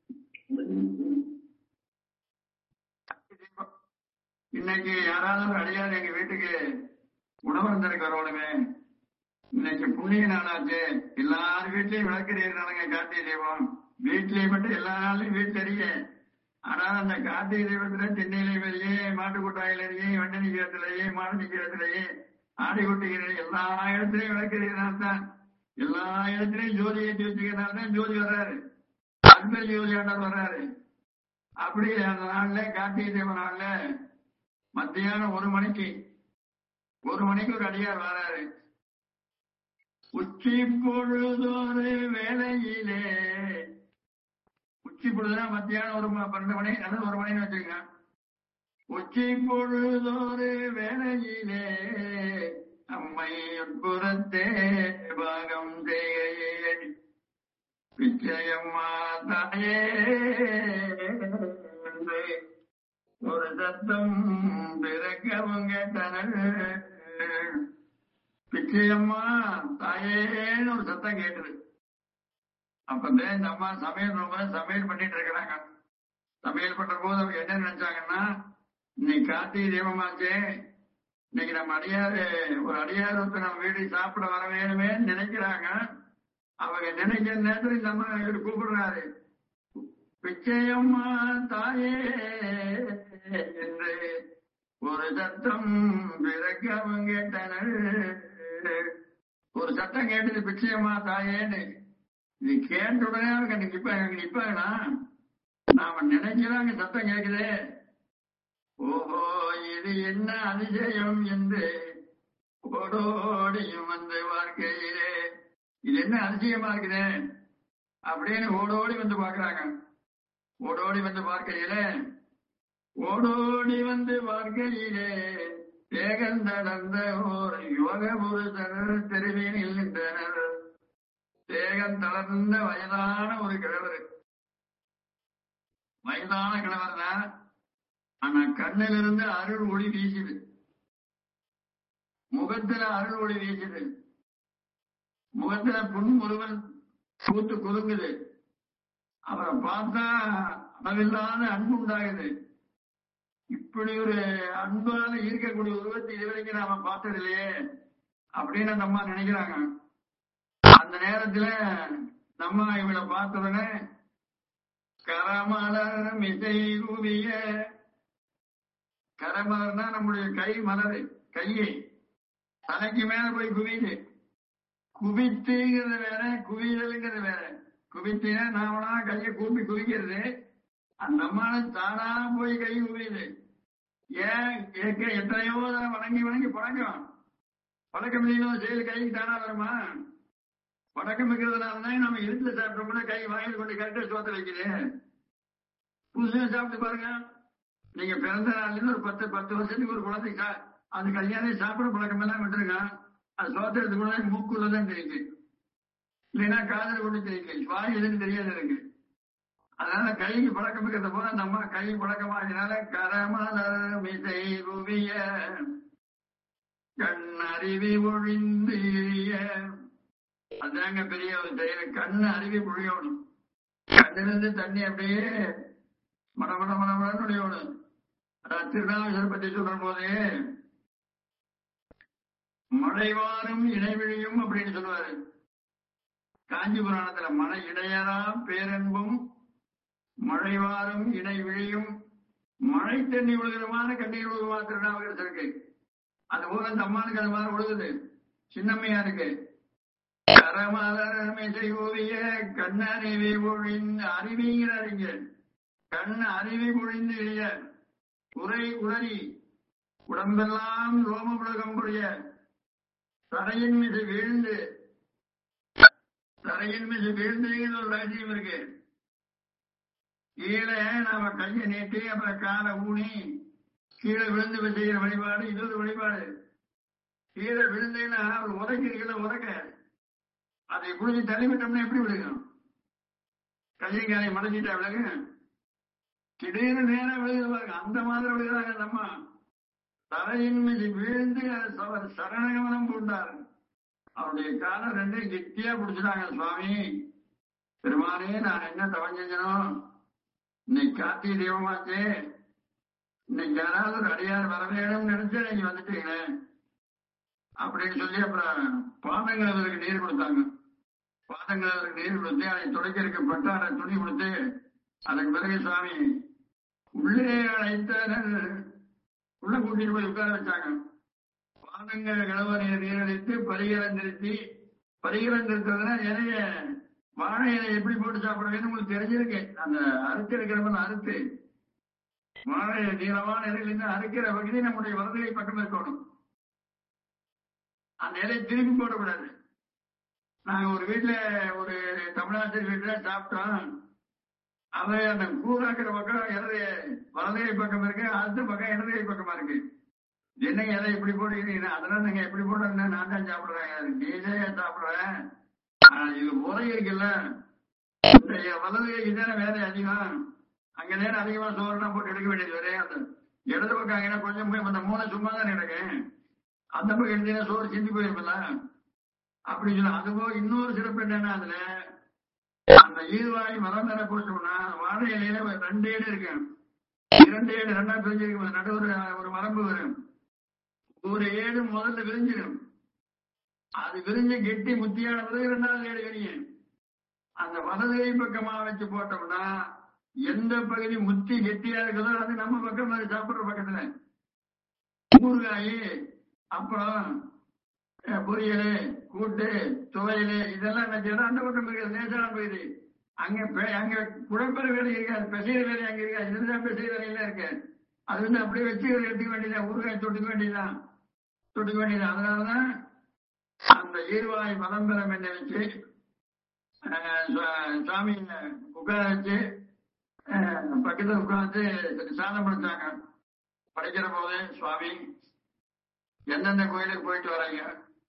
இன்னைக்கு யாராவது ஒரு அடியார் எங்க வீட்டுக்கு உணவு வந்திருக்கு வரணுமே இன்னைக்கு புண்ணிய நாளாச்சு எல்லார் வீட்லயும் விளக்கு எறியறாங்க கார்த்திகை தீபம் வீட்லயும் மட்டும் எல்லா நாளையும் வீட்டுல எரிய ஆனா அந்த கார்த்திகை தீபத்துல தென்னையிலையும் வெளியே மாட்டு கொட்டாயிலேயே வண்டி நிக்கிறதுலயே மாடு நிக்கிறதுலயே ஆடி கொட்டிக்கிறேன் எல்லா இடத்துலயும் விளக்கு எறியறதுனால தான் எல்லா இடத்துலயும் ஜோதி ஏற்றி வச்சுக்கிறதுனால தான் ஜோதி வர்றாரு அன்பர் ஜோதி ஆண்டார் வர்றாரு அப்படி அந்த நாள்ல கார்த்திகை தீப நாள்ல மத்தியானம் ஒரு மணிக்கு ஒரு மணிக்கு ஒரு அடியார் வராரு உச்சி பொழுதொரு வேளையிலே உச்சி பொழுதுனா மத்தியானம் ஒரு ம- பன்னெண்டு மணி அல்லது ஒரு மணின்னு வச்சுக்கோங்க உச்சி பொழுதொரு வேளையிலே அம்மை உட்புறத்தே பாகம் செய்கையே பிச்சையம்மா தாயே என்று ஒரு சத்தம் பிறக்கவும் கேட்டனர் பிச்சையம்மா தாயேன்னு ஒரு சத்தம் கேட்டது அப்பதான் இந்த அம்மா சமையல் ரொம்ப சமையல் பண்ணிட்டு இருக்கிறாங்க சமையல் பண்ற போது அவங்க என்ன நினைச்சாங்கன்னா இன்னைக்கு கார்த்திகை தீபமாச்சே இன்னைக்கு நம்ம அடியாரு ஒரு அடியார் ஒருத்தர் நம்ம வீட்டுக்கு சாப்பிட வர வேணுமே நினைக்கிறாங்க அவங்க நினைக்கிற நேரத்துல இந்த அம்மா இவர் கூப்பிடுறாரு பிச்சையம்மா தாயே என்று ஒரு சத்தம் பிறக்கவும் கேட்டனர் ஒரு சத்தம் கேட்டது பிச்சையம்மா தாயேன்னு இது கேட்ட உடனே அவங்க நிப்பாங்க நிப்பாங்களா நாம நினைக்கிறாங்க சத்தம் கேக்குதே ஓஹோ இது என்ன அதிசயம் என்று ஓடோடியும் வந்து வாழ்க்கையிலே இது என்ன அதிசயமா இருக்குதே அப்படின்னு ஓடோடி வந்து பாக்குறாங்க ஓடோடி வந்து பார்க்கையிலே ஓடோடி வந்து பார்க்கையிலே தேகந்தடர்ந்த ஓர் யோக புருஷர் தெருவில் நின்றனர் தேகம் தளர்ந்த வயதான ஒரு கிழவர் வயதான கிழவர் தான் ஆனா கண்ணிலிருந்து அருள் ஒளி வீசுது முகத்துல அருள் ஒளி வீசுது முகத்துல புன்முறுவல் பூத்து குலுங்குது அவரை பார்த்தா அளவில்லாத அன்பு உண்டாகுது இப்படி ஒரு அன்பால இருக்கக்கூடிய உருவத்தை இதுவரைக்கும் நாம பார்த்தது இல்லையே அப்படின்னு அந்த அம்மா நினைக்கிறாங்க அந்த நேரத்துல நம்ம இவளை பார்த்த உடனே கரமலர் மிசை குவிய கரமலர்னா நம்முடைய கை மலர் கையை தலைக்கு மேல போய் குவியுது குவித்துங்கிறது வேற குவிதல்ங்கிறது வேற குவித்தினா நாமளா கையை கூப்பி குவிக்கிறது அந்த அம்மால தானா போய் கை குவியுது ஏன் கேட்க எத்தனையோ தடவை வணங்கி வணங்கி பழக்கம் பழக்கம் இல்லைன்னு செயல் கைக்கு தானா வருமா பழக்கம் இருக்கிறதுனால தான் நம்ம இருட்டுல சாப்பிட்டோம்னா கை வாயில் கொண்டு கரெக்டா சோத்த வைக்குது புதுசா சாப்பிட்டு பாருங்க நீங்க பிறந்த நாள்ல இருந்து ஒரு பத்து பத்து வருஷத்துக்கு ஒரு குழந்தை சா- அது கல்யாணம் சாப்பிட பழக்கம் எல்லாம் விட்டுருங்க அது சோத்திரத்துக்குள்ள மூக்குள்ளதான் தெரியுது இல்லைன்னா காதல் கொண்டு தெரியுது வாய் எதுன்னு தெரியாது எனக்கு அதனால கைக்கு பழக்கம் இருக்கிறத போல அந்த அம்மா கை பழக்கமாகினால கரமலர் மிசை குவிய கண் அருவி ஒழிந்து எரிய அதாங்க பெரிய ஒரு செயல் கண் அருவி பொழியணும் கண்ணிலிருந்து தண்ணி அப்படியே மட மட மட மடன்னு ஒழியணும் அதான் திருநாவுக்கரசர் பத்தி சொல்ற போதே மழைவாரும் இடைவெளியும் அப்படின்னு சொல்லுவாரு காஞ்சி புராணத்துல மழை இடையறா பேரன்பும் மழைவாரும் இணை விழியும் மழை தண்ணி விழுகிறமான கண்ணீர் விழுகுமா திருநாவுக்கரசருக்கு அது போல அந்த அம்மானுக்கு அது மாதிரி விழுகுது சின்னம்மையா இருக்கு கரமலர் மிசை ஓவிய கண்ணறிவி பொழிந்து அருவிங்கிறார் இங்க கண் அருவி பொழிந்து எரிய உரை உளறி உடம்பெல்லாம் ரோம புலகம் புரிய தரையின் மீது வீழ்ந்து தரையின் மீது வீழ்ந்துங்கிற ஒரு ரகசியம் இருக்கு கீழே நாம கையை நீட்டி அப்புறம் காலை ஊனி கீழே விழுந்து செய்கிற வழிபாடு இது ஒரு வழிபாடு கீழே விழுந்தேன்னா ஒரு உதைக்கு இருக்குல்ல உதைக்க அதை புரிஞ்சு தள்ளி விட்டோம்னா எப்படி விழுகும் கையை காலை மடக்கிட்டா விழுகு திடீர்னு நேரம் விழுகுது பாருங்க அந்த மாதிரி விழுகிறாங்க அந்த அம்மா தலையின் மீது வீழ்ந்து அவர் சரணகமனம் பூண்டார் அவருடைய காலம் ரெண்டையும் கெட்டியா பிடிச்சிட்டாங்க சுவாமி பெருமானே நான் என்ன தவம் செஞ்சனும் இன்னைக்கு கார்த்திகை தெய்வமாச்சே இன்னைக்கு யாராவது ஒரு அடியார் வர வேணும்னு நினைச்சு நீங்க வந்துட்டீங்க அப்படின்னு சொல்லி அப்புறம் பாதங்கள் அவருக்கு நீர் கொடுத்தாங்க பாதங்கள் அவருக்கு நீர் கொடுத்து அதை துடைக்கிறதுக்கு பட்டார துணி கொடுத்து அதுக்கு பிறகு சுவாமி உள்ளே அழைத்தனர் உள்ள கூட்டிட்டு போய் உட்கார வச்சாங்க பாதங்கள் கிழவரைய நீரடித்து பரிகரம் திருத்தி பரிகரம் திருத்ததுன்னா இலைய வாழை இலை எப்படி போட்டு சாப்பிட வேண்டும் உங்களுக்கு தெரிஞ்சிருக்கு அந்த அறுத்து இருக்கிறவன் அறுத்து வாழை நீளமான இலையிலிருந்து அறுக்கிற பகுதி நம்முடைய வலதுகை பக்கம் இருக்கணும் அந்த இலையை திருப்பி போடக்கூடாது நாங்க ஒரு வீட்டுல ஒரு தமிழாசிரியர் வீட்டுல சாப்பிட்டோம் அது அந்த கூறாக்குற பக்கம் இடது வலதுகை பக்கம் இருக்கு அடுத்த பக்கம் இடதுகை பக்கமா இருக்கு என்னங்க எதை இப்படி போடுறீங்க அதெல்லாம் நீங்க எப்படி போடுறீங்க நான் தான் சாப்பிடுறேன் நீதே சாப்பிடுறேன் ஆனா, இது முறை இருக்குல்ல இந்த வலது கைக்கு தானே வேலை அதிகம் அங்க நேரம் அதிகமா சோறுலாம் போட்டு எடுக்க வேண்டியது வேற அந்த இடது பக்கம் அங்கே கொஞ்சம் போய் அந்த மூளை சும்மா தான் கிடக்கு அந்த பக்கம் எடுத்தீங்கன்னா சோறு சிந்தி போயிருப்பல அப்படி சொல்ல அது போக இன்னொரு சிறப்பு என்னன்னா அதுல அந்த ஈர்வாய் மரம் தர போட்டோம்னா வாழை இலையில ஒரு ரெண்டு ஏடு இருக்கு இரண்டு ஏடு ரெண்டா பிரிஞ்சிருக்கு நடுவுல ஒரு வரம்பு வரும் ஒரு ஏடு முதல்ல விரிஞ்சிடும் அது விரிஞ்சு கெட்டி முத்தியான பிறகு இரண்டாவது ஏடு கணியும் அந்த வலது கை பக்கமா வச்சு போட்டோம்னா எந்த பகுதி முத்தி கெட்டியா இருக்குதோ அது நம்ம பக்கம் அது சாப்பிடுற பக்கத்துல ஊறுகாய் அப்புறம் அஹ், பொரியல் கூட்டு துவையல் இதெல்லாம் என்ன செய்யணும் அந்த பக்கம் இருக்குது லேசான பகுதி அங்க பெ- அங்க குழப்பற வேலை இருக்காது பெசைற வேலை அங்க இருக்காது இதுதான் பெசைற வேலையில இருக்கு அது வந்து அப்படியே வச்சு எடுத்துக்க வேண்டியதான் ஊறுகாய் தொட்டுக்க வேண்டியதுதான் தொட்டுக்க வேண்டியது அதனாலதான் அந்த ஈர்வாய் மதம்பரம் என்ன வச்சு அஹ், சுவா- சுவாமி உட்கார வச்சு அஹ், பக்கத்துல உட்கார்ந்து சாதம் படுத்தாங்க படிக்கிற போது சுவாமி எந்தெந்த கோயிலுக்கு போயிட்டு வராங்க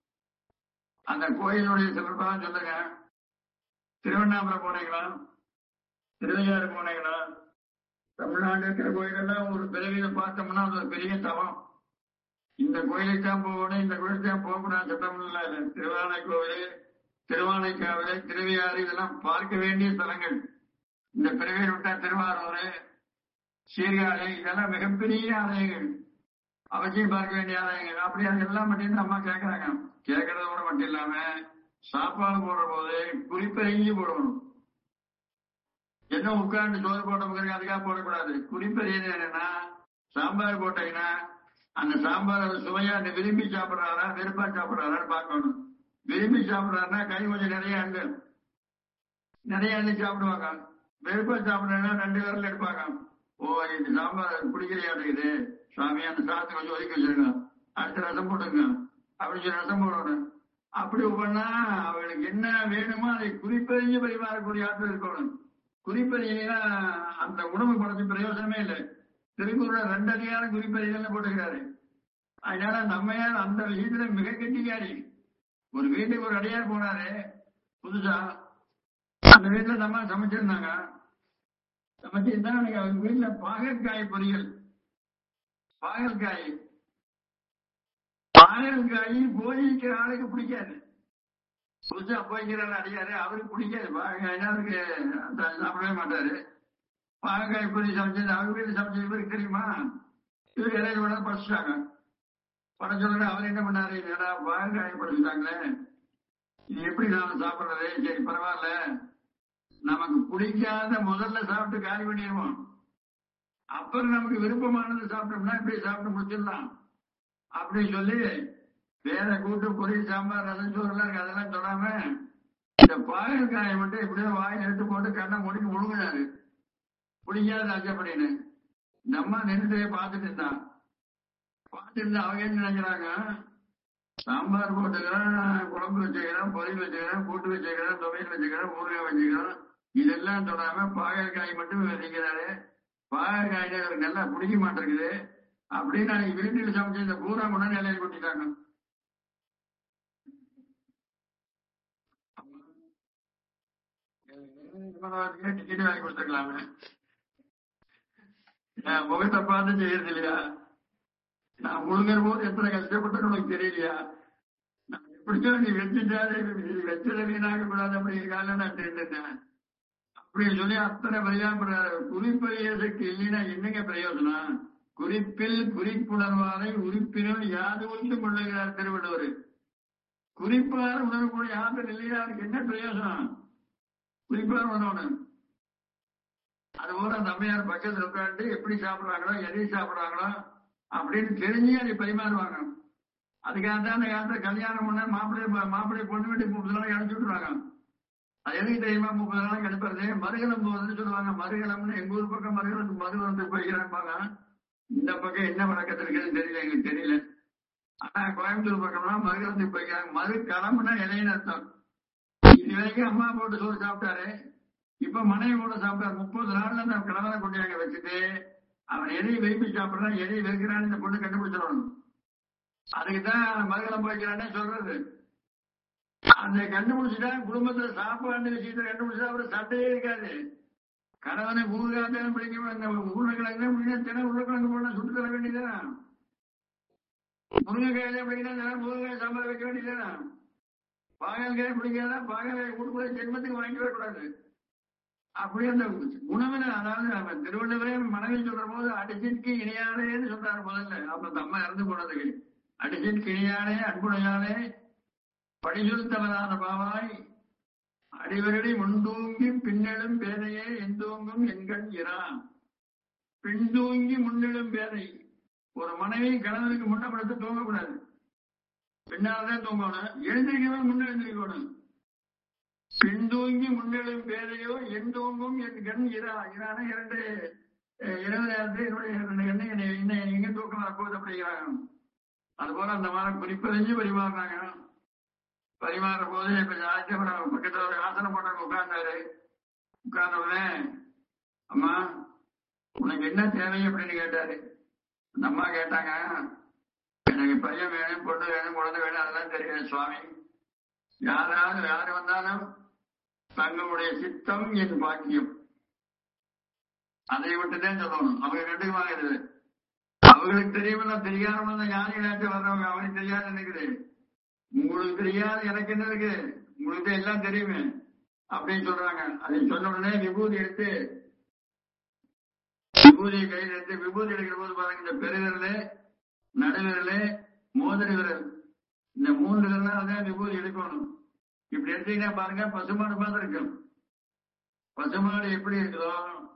அந்த கோயிலுடைய சிறப்பாக சொல்லுங்க திருவண்ணாமலை போனீங்களா திருவையாறு போனீங்களா தமிழ்நாடு இருக்கிற கோயிலெல்லாம் ஒரு பிறவியில பார்த்தோம்னா அது ஒரு பெரிய தவம் இந்த கோயிலுக்கு தான் போகணும் இந்த கோயிலுக்கு தான் போகக்கூடாது சட்டம் இல்ல திருவானை கோவில் திருவானைக்காவல் திருவையாறு இதெல்லாம் பார்க்க வேண்டிய ஸ்தலங்கள் இந்த பிறவியில் விட்டா திருவாரூர் சீர்காழி இதெல்லாம் மிகப்பெரிய ஆலயங்கள் அவசியம் பார்க்க வேண்டிய ஆலயங்கள் அப்படி அது எல்லாம் மட்டும் அம்மா கேட்கறாங்க கேட்கறதோட மட்டும் இல்லாம சாப்பாடு போடுற போது குறிப்பறிஞ்சு போடணும் என்ன உட்கார்ந்து சோறு போட்டவங்க அதுக்காக போடக்கூடாது குறிப்பறியது என்னன்னா சாம்பார் போட்டீங்கன்னா அந்த சாம்பார் அவர் சுவையா அந்த விரும்பி சாப்பிடுறாரா வெறுப்பா சாப்பிடுறாரான்னு பார்க்கணும் விரும்பி சாப்பிடுறாருன்னா கை கொஞ்சம் நிறைய அள்ளு நிறைய அள்ளி சாப்பிடுவாங்க வெறுப்பா சாப்பிடுறா ரெண்டு விரல் எடுப்பாங்க ஓ இந்த சாம்பார் பிடிக்கிறையாடுது சுவாமி அந்த சாதத்தை கொஞ்சம் ஒதுக்கி வச்சிருங்க அடுத்த ரசம் போட்டுங்க அப்படின்னு சொல்லி ரசம் போடணும் அப்படி பண்ணா அவளுக்கு என்ன வேணுமோ அதை குறிப்பறிஞ்சு பரிமாறக்கூடிய ஆற்றல் இருக்கணும் குறிப்பறியா அந்த உணவு படைச்ச பிரயோஜனமே இல்லை திருக்குறள் ரெண்டு அதிகாரம் குறிப்பறிதல் போட்டுக்கிறாரு அதனால நம்மையார் அந்த விஷயத்துல மிக கெட்டிக்காரி ஒரு வீட்டுக்கு ஒரு அடியார் போனாரு புதுசா அந்த வீட்டுல நம்ம சமைச்சிருந்தாங்க சமைச்சிருந்தா அன்னைக்கு அவங்க வீட்டுல பாகற்காய் பொரியல் பாகற்காய் பாகற்காய் போதிக்கிற ஆளுக்கு பிடிக்காது புதுசா போய்க்கிற அடியாரு அவருக்கு பிடிக்காது பாகற்காய்னா அவருக்கு அந்த சாப்பிடவே மாட்டாரு பாகக்காய் பொரி சமைச்சது அவங்க வீட்டுல சமைச்சது இவருக்கு தெரியுமா இவர் இலையில விட படிச்சுட்டாங்க படம் சொல்லுங்க அவர் என்ன பண்ணாரு என்னடா பாகக்காய் படிச்சுட்டாங்களே இது எப்படி நாம சாப்பிடுறது சரி பரவாயில்ல நமக்கு பிடிக்காத முதல்ல சாப்பிட்டு காலி பண்ணிடுவோம் அப்புறம் நமக்கு விருப்பமானது சாப்பிட்டோம்னா இப்படி சாப்பிட்டு முடிச்சிடலாம் அப்படின்னு சொல்லி வேற கூட்டு பொரியல் சாம்பார் ரசம் சோறு எல்லாம் இருக்கு அதெல்லாம் தொடாம இந்த பாகற்காயை மட்டும் இப்படியே வாயில் எடுத்து போட்டு கண்ணை முடிக்கு முழுங்கினாரு பிடிக்காத அச்சப்படின்னு இந்த அம்மா நின்றுட்டே பார்த்துட்டு இருந்தான் பார்த்துட்டு இருந்தா அவங்க என்ன நினைக்கிறாங்க சாம்பார் போட்டுக்கிறேன் குழம்பு வச்சுக்கிறேன் பொரியல் வச்சுக்கிறேன் கூட்டு வச்சுக்கிறேன் துவையல் வச்சுக்கிறேன் ஊறுகாய் வச்சுக்கிறேன் இதெல்லாம் தொடாம பாகற்காய் மட்டும் வச்சுக்கிறாரு பாகற்காய் எனக்கு நல்லா பிடிக்க மாட்டேங்குது அப்படின்னு அன்னைக்கு வீட்டில் சமைச்ச இந்த பூரா கூட நிலையில் கொட்டிட்டாங்க டிக்கெட் வாங்கி கொடுத்துருக்கலாமே என் முகத்தை பார்த்து செய்யறது இல்லையா நான் முழுங்கிற போது எத்தனை கஷ்டப்பட்டேன்னு உனக்கு தெரியலையா நான் எப்படியோ நீ வச்சுட்டாலே வச்சத வீணாக கூடாது அப்படிங்கிறதுக்காக நான் தெரிஞ்சுட்டேன் அப்படின்னு சொல்லி அத்தனை பரியாபடுறாரு குறிப்பறியதுக்கு இல்லைன்னா என்னங்க பிரயோஜனம் குறிப்பில் குறிப்புணர்வாரை உறுப்பினர் யாது ஒன்று கொள்ளுகிறார் திருவள்ளுவர் குறிப்பார் உணரக்கூடிய ஆற்றல் இல்லையா அதுக்கு என்ன பிரயோஜனம் குறிப்பார் உணரணும் அதுபோல அந்த அம்மையார் பக்கத்துல உட்காந்து எப்படி சாப்பிடுறாங்களோ எதை சாப்பிடுறாங்களோ அப்படின்னு தெரிஞ்சு அதை பரிமாறுவாங்க அதுக்காக தான் அந்த காலத்துல கல்யாணம் பண்ண மாப்பிள்ளை மாப்பிள்ளை பொண்ணு வீட்டுக்கு முப்பது நாளைக்கு அனுப்பிச்சு விட்டுருவாங்க அது எதுக்கு தெரியுமா முப்பது நாளைக்கு அனுப்புறது மறுகலம் போகுதுன்னு சொல்லுவாங்க மறுகலம்னு எங்க ஊர் பக்கம் மறுகலம் மறுகலத்துக்கு போய்க்கிறாங்க இந்த பக்கம் என்ன வழக்கத்தில் இருக்குதுன்னு தெரியல எங்களுக்கு தெரியல ஆனா கோயம்புத்தூர் பக்கம்லாம் மறுகலத்துக்கு போய்க்கிறாங்க மறு கிளம்புனா இலைன்னு அர்த்தம் இது வரைக்கும் அம்மா போட்டு சோறு சாப்பிட்டாரு இப்ப மனைவி கூட சாப்பிட்டாரு முப்பது நாள்ல அந்த கணவனை கொண்டு அங்க வச்சுட்டு அவன் எதையும் விரும்பி சாப்பிடறான் எதையும் வெறுக்கிறான்னு இந்த பொண்ணு கண்டுபிடிச்சிடணும் அதுக்குதான் மறுகலம் போய்க்கிறானே சொல்றது அந்த கண்டுபிடிச்சிட்டா குடும்பத்துல சாப்பாடு விஷயத்த கண்டுபிடிச்சா அப்புறம் சண்டையே இருக்காது கணவனை ஊருகாத்தான் பிடிக்கும் அந்த உருளைக்கிழங்கு பிடிக்கிற தினம் உருளைக்கிழங்கு போனா சுட்டு தர வேண்டியதுதான் முருங்கைக்காயில பிடிக்கினா தினம் முருங்கைக்காய் சாம்பார் வைக்க வேண்டியதுதான் பாகல்காய் பிடிக்காதா பாகல்காய் கொடுக்குற ஜென்மத்துக்கு வாங்கிக்கவே கூடாது அப்படியே அந்த உணவுல அதாவது அவன் திருவள்ளுவரே மனைவி சொல்ற போது அடிச்சிற்கு இணையானேன்னு சொல்றாரு முதல்ல அப்ப அந்த அம்மா இறந்து போனதுக்கு அடிச்சிற்கு இணையானே அன்புடையானே படிசொலுத்தவரான பாவாய் அடிவரடி முன்தூங்கி பின்னெழும் பேதையே எந்தூங்கும் எண்கண் இரான் பின்தூங்கி முன்னெழும் பேதை ஒரு மனைவி கணவனுக்கு முன்னப்படுத்த தூங்கக்கூடாது பின்னால்தான் தூங்கணும் எழுந்திருக்கவே முன்னெழுந்திருக்கணும் பின்தூங்கி முன்னெழும் பேதையோ என் தூங்கும் என் கண் இரா இரான இரண்டு இரவு நேரத்தில் என்னுடைய எண்ணெய் என்னை என்னை எங்க தூக்கம் வரப்போகுது அப்படிங்கிறாங்க அதுபோல அந்த மாதிரி குறிப்பறிஞ்சு பரிமாறுறாங்க பரிமாற போது இப்ப ஜாத்தியம் பக்கத்துல ஒரு ஆசனம் போட்டாங்க உட்கார்ந்தாரு உட்கார்ந்த உடனே அம்மா உனக்கு என்ன தேவை அப்படின்னு கேட்டாரு அந்த அம்மா கேட்டாங்க எனக்கு பையன் வேணும் பொண்ணு வேணும் குழந்தை வேணும் அதெல்லாம் தெரியும் சுவாமி யாராவது யாரு வந்தாலும் தங்களுடைய சித்தம் என் பாக்கியம் அதை விட்டுதான் சொல்லணும் அவங்க ரெண்டுக்குமாக இருக்குது அவங்களுக்கு தெரியுமில்ல தெரியாதவங்க ஞானிகளாச்சும் வர்றவங்க அவனுக்கு தெரியாது நினைக்குது உங்களுக்கு தெரியாது எனக்கு என்ன இருக்கு உங்களுக்கு எல்லாம் தெரியுமே அப்படின்னு சொல்றாங்க அதை சொன்ன உடனே விபூதி எடுத்து விபூதியை கையில் எடுத்து விபூதி எடுக்கிற போது பாருங்க இந்த பெருவிரலு நடுவிரலு மோதிரி விரல் இந்த மூன்று விரலால் தான் விபூதி எடுக்கணும் இப்படி எடுத்தீங்கன்னா பாருங்க பசுமாடு மாதிரி இருக்கும் பசுமாடு எப்படி இருக்குதோ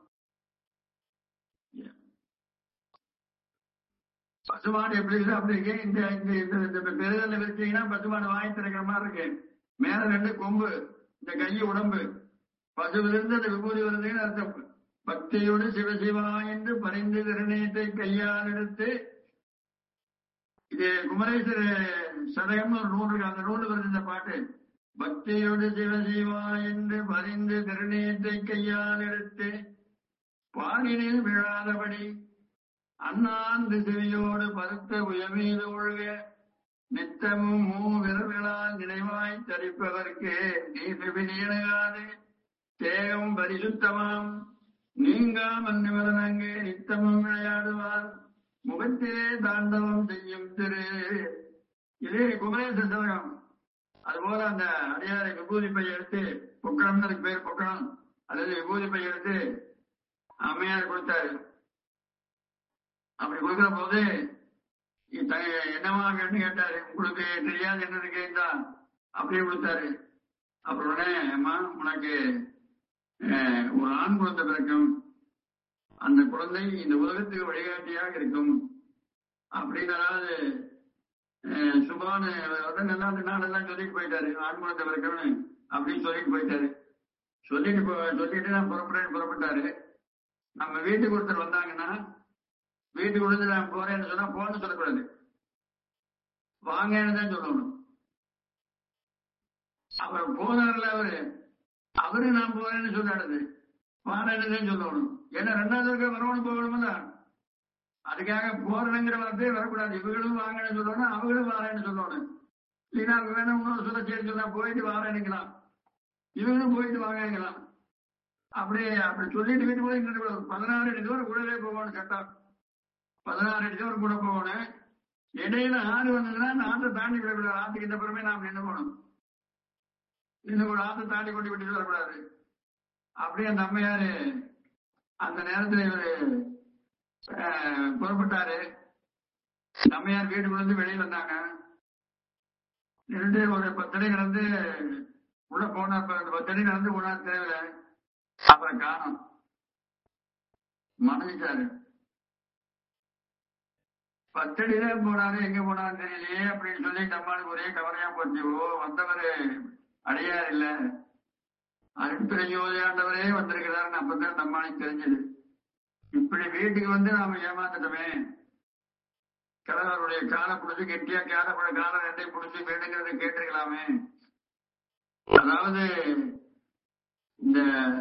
பசுமாடு எப்படி இருக்கு அப்படி இருக்கு இந்த இந்த இந்த இந்த பெருதல வச்சீங்கன்னா பசுமாடு வாங்கி திறக்கிற மாதிரி இருக்கு மேல ரெண்டு கொம்பு இந்த கை உடம்பு பசுவிலிருந்து அந்த விபூதி வருதுன்னு அர்த்தம் பக்தியோடு சிவசிவா என்று பரிந்து திருநீட்டை கையால் எடுத்து இது குமரேஸ்வர சதகம்னு ஒரு நூல் இருக்கு அந்த நூல் வருது இந்த பாட்டு பக்தியோடு சிவசிவா என்று பரிந்து திருநீட்டை கையால் எடுத்து பாலினில் விழாதபடி அண்ணாந்து செவியோடு பருத்த உயமீது ஒழுக நித்தமும் மூ விரல்களால் நினைவாய் தரிப்பதற்கு நீர்வினியனகாது தேகம் பரிசுத்தமாம் நீங்காமல் நிவரணங்கே நித்தமும் விளையாடுவார் முகத்திலே தாண்டவம் செய்யும் திரு இதே குமரேச சதகம் அதுபோல அந்த அடியாரை விபூதி பை எடுத்து பொக்கணம்னு அதுக்கு பேர் பொக்கணம் அல்லது விபூதி பை எடுத்து அம்மையார் கொடுத்தாரு அப்படி கொடுக்கிற போது என்னவா கேட்டு கேட்டாரு உங்களுக்கு தெரியாது என்னன்னு கேட்டா அப்படியே கொடுத்தாரு அப்புறம் உடனே அம்மா உனக்கு ஒரு ஆண் குழந்தை பிறக்கும் அந்த குழந்தை இந்த உலகத்துக்கு வழிகாட்டியாக இருக்கும் அப்படின்னு அதாவது சுபானு நல்லா அந்த நாளெல்லாம் சொல்லிட்டு போயிட்டாரு ஆண் குழந்தை பிறக்கும்னு அப்படின்னு சொல்லிட்டு போயிட்டாரு சொல்லிட்டு சொல்லிட்டு நான் புறப்படுறேன்னு புறப்பட்டாரு நம்ம வீட்டுக்கு ஒருத்தர் வந்தாங்கன்னா வீட்டுக்கு விழுந்து நான் போறேன்னு சொன்னா போன்னு சொல்லக்கூடாது வாங்கன்னு தான் சொல்லணும் அவர் போனார்ல அவரு அவரு நான் போறேன்னு சொன்னாடுது வாரேன்னு தான் சொல்லணும் ஏன்னா ரெண்டாவது இருக்க வரவணும் போகணும்ல அதுக்காக போறேங்கிற வார்த்தையே வரக்கூடாது இவங்களும் வாங்கன்னு சொல்லணும் அவங்களும் வாரேன்னு சொல்லணும் இல்லைன்னா வேணும் இன்னொரு சொல்ல சரி சொன்னா போயிட்டு வாரேன்னுக்கலாம் இவங்களும் போயிட்டு வாங்கலாம் அப்படியே அப்படி சொல்லிட்டு வீட்டு போய் பதினாறு அடி தூரம் கூடவே போகணும் சட்டம் பதினாறு அடி தூரம் கூட போகணும் இடையில ஆறு வந்ததுன்னா அந்த ஆற்றை தாண்டி விடக்கூடாது ஆத்துக்கு இந்த புறமே நாம் நின்று போகணும் நின்று கூட ஆற்றை தாண்டி கொண்டு விட்டுட்டு வரக்கூடாது அப்படியே அந்த அம்மையாரு அந்த நேரத்துல இவரு அஹ், புறப்பட்டாரு அந்த அம்மையார் வீட்டுக்குள்ள இருந்து வெளியே வந்தாங்க நின்று ஒரு பத்தடி நடந்து உள்ள போன அந்த பத்தடி நடந்து உள்ள தேவையில்ல அப்புறம் காணும் மறைஞ்சிட்டாரு பத்தடியில போனாரு எங்க போனாரு தெரியலையே அப்படின்னு சொல்லி நம்மளுக்கு ஒரே கவலையா போச்சு ஓ வந்தவரு அடையார் இல்ல அருட்பிரை யோதியாண்டவரே வந்திருக்கிறாருன்னு அப்பதான் நம்மளுக்கு தெரிஞ்சது இப்படி வீட்டுக்கு வந்து நாம ஏமாந்துட்டோமே கிழவருடைய காலை பிடிச்சி கெட்டியா கேடப்பட காலை ரெண்டையும் பிடிச்சி வேணுங்கிறத கேட்டிருக்கலாமே அதாவது இந்த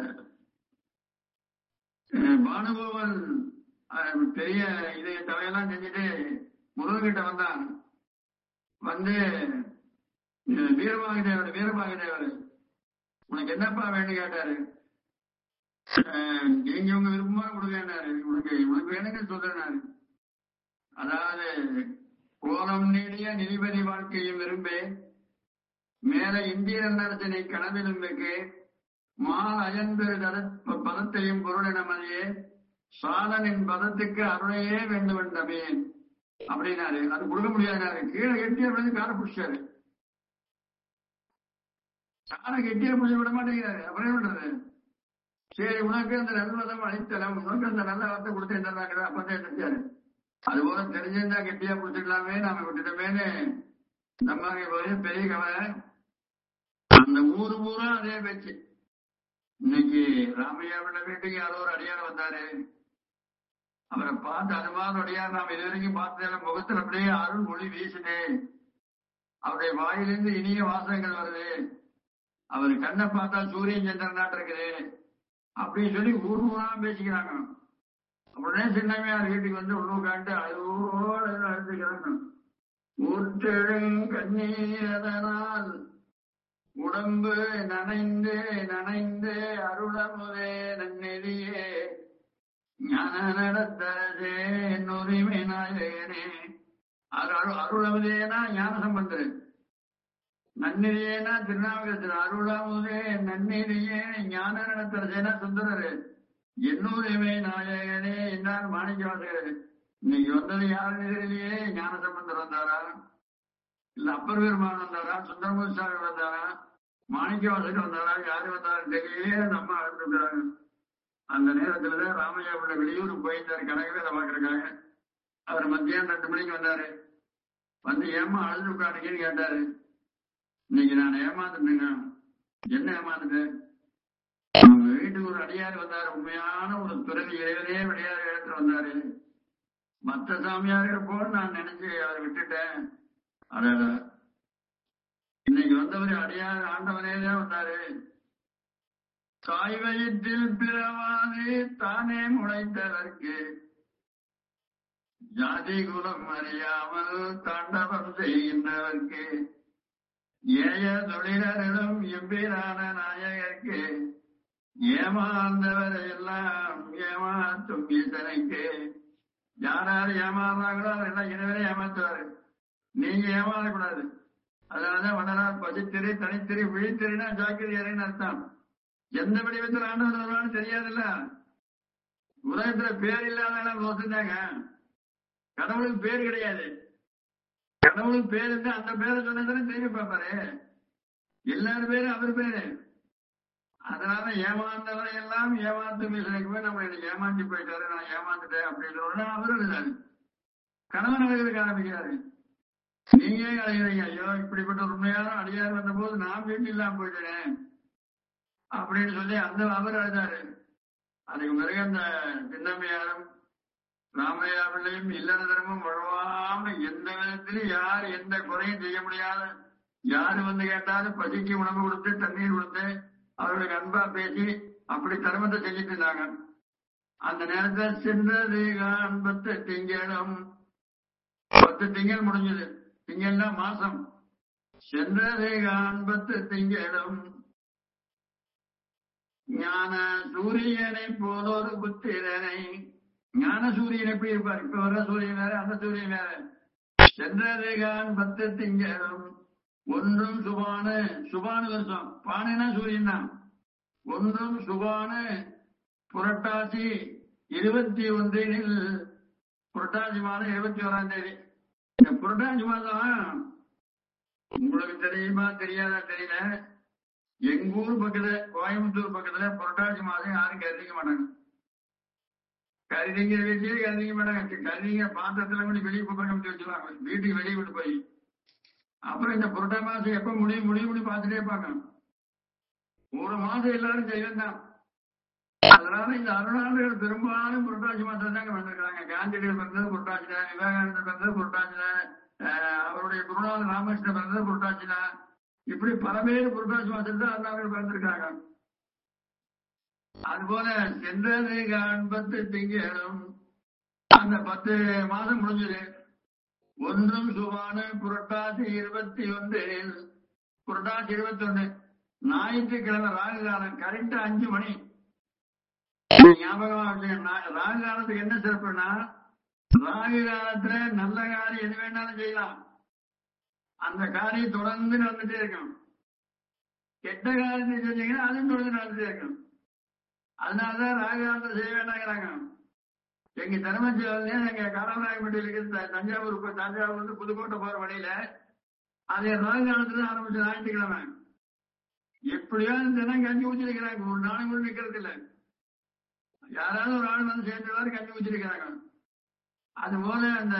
அஹ், பானுபவன் அஹ், பெரிய இது தவையெல்லாம் செஞ்சுட்டு முருகன்கிட்ட வந்தான் வந்து அஹ், வீரபாகு தேவர் வீரபாகு தேவர் உனக்கு என்னப்பா வேணும் கேட்டாரு அஹ், நீங்க உங்க விருப்பமா கொடுங்கன்னாரு உனக்கு உனக்கு வேணுங்க சொல்றேனாரு அதாவது கோலம் நீடிய நிதிபதி வாழ்க்கையும் விரும்பே மேல இந்திய அரசனை கனவிலும் வைக்கு மால் அயன்பெரு தத- பதத்தையும் பொருளினமதியே சாலனின் பதத்துக்கு அருளையே வேண்டும் என்றமே அப்படின்னாரு அது கொடுக்க முடியாதுனாரு கீழே கெட்டியா விழுந்து காலை பிடிச்சாரு காலை கெட்டியா பிடிச்சி விட மாட்டேங்கிறாரு அப்புறம் என்ன பண்றது சரி உனக்கு அந்த நல்வதம் அளித்தலம் உனக்கு அந்த நல்ல வார்த்தை கொடுத்து என்ன அப்பதான் நினைச்சாரு அது போல தெரிஞ்சிருந்தா கெட்டியா பிடிச்சிக்கலாமே நாம விட்டுட்டோமேன்னு நம்ம போய் பெரிய கவலை அந்த ஊரு பூரா அதே பேச்சு இன்னைக்கு ராமையாவோட வீட்டுக்கு யாரோ ஒரு அடியார் வந்தாரு அவரை பார்த்து அது மாதிரி அடியார் நாம் இது வரைக்கும் பார்த்ததில்ல முகத்துல அப்படியே அருள் மொழி வீசுது அவருடைய வாயிலிருந்து இனிய வாசகங்கள் வருது அவர் கண்ணை பார்த்தா சூரியன் சந்திரன் நாட்டு இருக்குது அப்படின்னு சொல்லி ஊர் ஊரா பேசிக்கிறாங்க உடனே சின்னமையார் வீட்டுக்கு வந்து உள்ள உட்காந்து அழுவோட அழுதுக்கிறாங்க ஊற்றெழுங்கண்ணீரதனால் உடம்பு நனைந்து நனைந்து அருளமுதே நன்னெறியே ஞான நடத்தரசே உரிமை நாயகனே அருள் அருளமுதேனா ஞான சம்பந்தர் நன்னெறியேனா திருநாவுக்கரசர் அருளமுதே நன்னெறியே ஞான நடத்தரசேனா சுந்தரர் என்னுரிமை நாயகனே என்னார் மாணிக்க வாசகர் இன்னைக்கு வந்தது யாருன்னு தெரியலையே ஞான சம்பந்தர் வந்தாரா இல்ல அப்பர் பெருமான் வந்தாரா சுந்தரமூர்த்தி சாமி வந்தாரா மாணிக்க வாசகர் வந்தாரா யாரு வந்தாரு தெரியலையே நம்ம அழுந்துருக்காங்க அந்த நேரத்துலதான் ராமையா பிள்ளை வெளியூருக்கு போயிருந்தாரு கனகவே பாக்குறக்காங்க அவர் மத்தியானம் ரெண்டு மணிக்கு வந்தாரு வந்து ஏமா அழுது உட்காருங்கன்னு கேட்டாரு இன்னைக்கு நான் ஏமாந்துட்டேங்க என்ன ஏமாந்துட்டேன் நம்ம வீட்டுக்கு ஒரு அடியார் வந்தாரு உண்மையான ஒரு துறவி இறைவனே விளையாடு இடத்துல வந்தாரு மத்த சாமியார்கள் போல் நான் நினைச்சு அவரை விட்டுட்டேன் அடடா இன்னைக்கு வந்தவர் அடியார் ஆண்டவனே தான் வந்தாரு தாய் வயிற்றில் பிறவாது தானே முளைத்தவர்க்கு ஜாதி குலம் அறியாமல் தாண்டவம் செய்கின்றவர்க்கு ஏய தொழிலர்களும் எம்பிரான நாயகர்க்கு ஏமாந்தவரை எல்லாம் ஏமாற்றும் ஈசனுக்கு யார் யார் ஏமாறுறாங்களோ அவரெல்லாம் இறைவனே ஏமாத்துவாரு நீங்க ஏமாறக்கூடாது அதனாலதான் வடனார் பசித்திரை தனித்திரை விழித்திரைனா ஜாக்கிரதையாரின்னு அர்த்தம் எந்த வடிவத்தில் ஆண்டவர் வருவான்னு தெரியாதுல்ல உலகத்துல பேர் இல்லாத வந்தாங்க கடவுளுக்கு பேர் கிடையாது கடவுளுக்கு பேர் இருந்தா அந்த பேரை சொன்னதானே திரும்பி பார்ப்பாரு எல்லாரும் பேரும் அவர் பேரு அதனால ஏமாந்தவரை எல்லாம் ஏமாத்து மிஷனுக்கு போய் நம்ம என்னை ஏமாந்து போயிட்டாரு நான் ஏமாந்துட்டேன் அப்படின்னு சொன்னா அவரும் எழுதாரு கணவன் அழகிறதுக்கு ஆரம்பிக்கிறாரு நீங்க ஏன் அழைகிறீங்க ஐயோ இப்படிப்பட்ட ஒரு உண்மையான அடியார் வந்த போது நான் வீட்டு இல்லாம போயிட்டேன் அப்படின்னு சொல்லி அந்த அவர் அழுதாரு அதுக்கு பிறகு அந்த சின்னம்மையாரும் ராமையா பிள்ளையும் இல்லற தர்மம் வழுவாம எந்த விதத்திலும் யார் எந்த குறையும் செய்ய முடியாத யாரு வந்து கேட்டாலும் பசிக்கு உணவு கொடுத்து தண்ணீர் கொடுத்து அவர்களுக்கு அன்பா பேசி அப்படி தர்மத்தை செஞ்சுட்டு இருந்தாங்க அந்த நேரத்துல சென்றது பத்து திங்களும் பத்து திங்கள் முடிஞ்சது திங்கள்னா மாசம் சென்றது பத்து திங்களும் ஞான சூரியனை போல ஒரு புத்திரனை ஞான சூரியன் எப்படி இருப்பார் இப்ப வர்ற சூரியன் வேற அந்த சூரியன் வேற சென்றதுகான் பத்து திங்களும் ஒன்றும் சுபானு சுபானு வருஷம் பானைனா சூரியன் தான் ஒன்றும் சுபானு புரட்டாசி இருபத்தி ஒன்றினில் புரட்டாசி மாதம் இருபத்தி ஓராம் தேதி இந்த புரட்டாசி மாதம் உங்களுக்கு தெரியுமா தெரியாதா தெரியல எங்க ஊர் பக்கத்துல கோயம்புத்தூர் பக்கத்துல புரட்டாசி மாதம் யாரும் கருதிக்க மாட்டாங்க கருதிங்க வீட்லயே கருதிக்க மாட்டாங்க கருதிங்க பாத்திரத்துல கூட வெளியே போய் வச்சுருவாங்க வீட்டுக்கு வெளியே விட்டு போய் அப்புறம் இந்த புரட்டா மாசம் எப்ப முடியும் முடியும் முடியும் பார்த்துட்டே இருப்பாங்க ஒரு மாசம் எல்லாரும் செய்வேன் தான் அதனால இந்த அருணாண்டுகள் பெரும்பாலும் புரட்டாசி மாசம் தாங்க வந்திருக்காங்க காந்தியடிகள் பிறந்தது புரட்டாசி தான் விவேகானந்தர் பிறந்தது புரட்டாசி தான் ஆஹ் அவருடைய குருநாதர் ராமகிருஷ்ணன் பிறந்தது புரட்டாசி தான் இப்படி பல பேர் புரட்டாசி மாசத்துல தான் அருணாண்டுகள் பிறந்திருக்காங்க அதுபோல சென்றது பத்து திங்களும் அந்த பத்து மாதம் முடிஞ்சது ஒன்றும் சுபான புரட்டாசி இருபத்தி ஒன்றில் புரட்டாசி இருபத்தி ஒன்று ஞாயிற்றுக்கிழமை ராகு காலம் கரெக்டா அஞ்சு மணி ஞாபகமா வச்சுக்கணும். நா- ராகு காலத்துக்கு என்ன சிறப்புன்னா ராகு காலத்துல நல்ல காரியம் எது வேணாலும் செய்யலாம் அந்த காரியம் தொடர்ந்து நடந்துட்டே இருக்கும் கெட்ட காரியத்தை செஞ்சீங்கன்னா அதுவும் தொடர்ந்து நடந்துட்டே இருக்கும் அதனாலதான் ராகு காலத்தை செய்ய வேண்டாங்கிறாங்க எங்க தர்மஜில எங்க காலநாயகப்பட்டியில் இருக்கிற தஞ்சாவூர் போ- தஞ்சாவூர் வந்து புதுக்கோட்டை போற வழியில அதே ராகு காலத்துல ஆரம்பிச்ச ஞாயிற்றுக்கிழமை எப்படியோ தினம் கஞ்சி ஊற்றிருக்கிறாங்க ஒரு நாள் கூட நிக்கிறது இல்ல யாராவது ஒரு ஆள் வந்து சேர்ந்துவாரு கஞ்சி ஊற்றிருக்கிறாங்க அது போல அந்த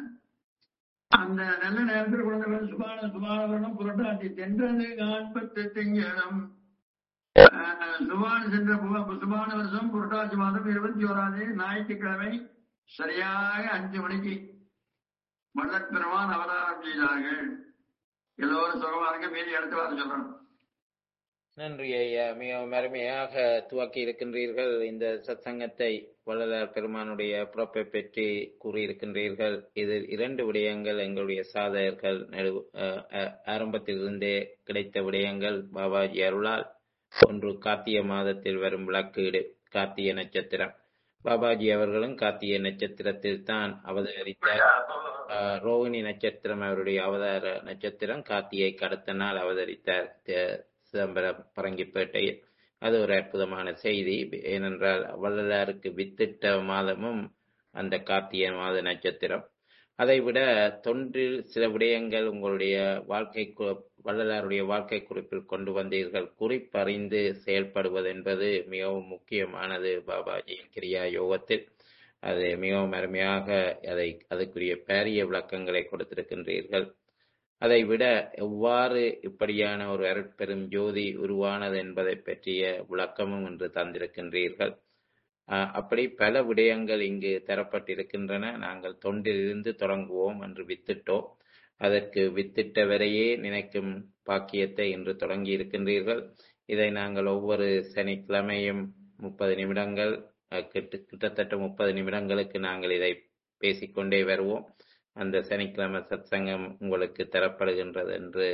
அந்த நல்ல நேரத்தில் குழந்தைகள் சுபான சுபானவரணம் புரட்டாசி தென்றது காண்பத்து திங்களும் ஆஹ், சுபான சென்ற பு- சுபான வருஷம் புரட்டாசி மாதம் இருபத்தி ஓராம் தேதி ஞாயிற்றுக்கிழமை சரியாக அஞ்சு மணிக்கு வல்லப்பெருமான் அவதாரம் செய்தார்கள் எல்லோரும் சுகமா இருக்க மீதி அடுத்த வாரம் சொல்றோம் நன்றி ஐயா மிகவும் அருமையாக துவக்கி இருக்கின்றீர்கள் இந்த சத்சங்கத்தை வள்ளலார் பெருமானுடைய பிறப்பை பற்றி கூறியிருக்கின்றீர்கள் இதில் இரண்டு விடயங்கள் எங்களுடைய சாதகர்கள் நடு- அஹ், அஹ், ஆரம்பத்திலிருந்தே கிடைத்த விடயங்கள் பாபாஜி அருளால் ஒன்று கார்த்திகை மாதத்தில் வரும் விளக்கீடு கார்த்திகை நட்சத்திரம் பாபாஜி அவர்களும் கார்த்திகை நட்சத்திரத்தில் தான் அவதரித்தார் ஆஹ் ரோகிணி நட்சத்திரம் அவருடைய அவதார நட்சத்திரம் கார்த்திகைக்கு அடுத்த நாள் அவதரித்தார் த- சிதம்பரம் பரங்கிப்பேட்டையில் அது ஒரு அற்புதமான செய்தி ஏனென்றால் வள்ளலாருக்கு வித்திட்ட மாதமும் அந்த கார்த்திகை மாத நட்சத்திரம் அதைவிட தொன்றில் சில விடயங்கள் உங்களுடைய வாழ்க்கை கு- வள்ளலாருடைய வாழ்க்கை குறிப்பில் கொண்டு வந்தீர்கள் குறிப்பறிந்து செயல்படுவது என்பது மிகவும் முக்கியமானது பாபாஜியின் கிரியா யோகத்தில் அது மிகவும் அருமையாக அதை அதுக்குரிய பாரிய விளக்கங்களை கொடுத்திருக்கின்றீர்கள் அதை விட எவ்வாறு இப்படியான ஒரு அருட்பெரும் ஜோதி உருவானது என்பதை பற்றிய விளக்கமும் இன்று தந்திருக்கின்றீர்கள் ஆஹ் அப்படி பல விடயங்கள் இங்கு தரப்பட்டிருக்கின்றன நாங்கள் தொண்டிலிருந்து தொடங்குவோம் என்று வித்திட்டோம் அதற்கு வித்திட்ட வரையே நினைக்கும் பாக்கியத்தை இன்று தொடங்கி இருக்கின்றீர்கள் இதை நாங்கள் ஒவ்வொரு சனிக்கிழமையும் முப்பது நிமிடங்கள் அஹ், கிட்ட கிட்டத்தட்ட முப்பது நிமிடங்களுக்கு நாங்கள் இதை பேசிக்கொண்டே வருவோம் அந்த சனிக்கிழமை சத்சங்கம் உங்களுக்கு தரப்படுகின்றது என்று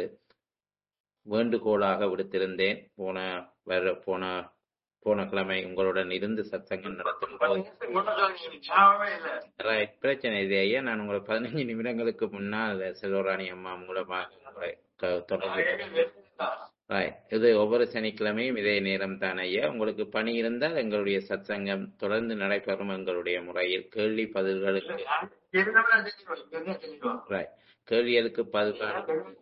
வேண்டுகோளாக விடுத்திருந்தேன் போன வர போன போன கிழமை உங்களுடன் இருந்து சத்சங்கம் நடத்தும் போது ஞாபகமே இல்ல Right. பிரச்சனை இது ஐயா நான் உங்களை பதினஞ்சு நிமிடங்களுக்கு முன்னால் செல்வராணி அம்மா மூலமாக உங்களை க- தொடர்பு Right. இது ஒவ்வொரு சனிக்கிழமையும் இதே நேரம் தான் ஐயா உங்களுக்கு பணி இருந்தால் எங்களுடைய சத்சங்கம் தொடர்ந்து நடைபெறும் எங்களுடைய முறையில் கேள்வி பதில்களுக்கு இருந்தவனா செஞ்சுருவோம் இருந்தா செஞ்சுருவோம் Right. கேள்விகளுக்கு பதில்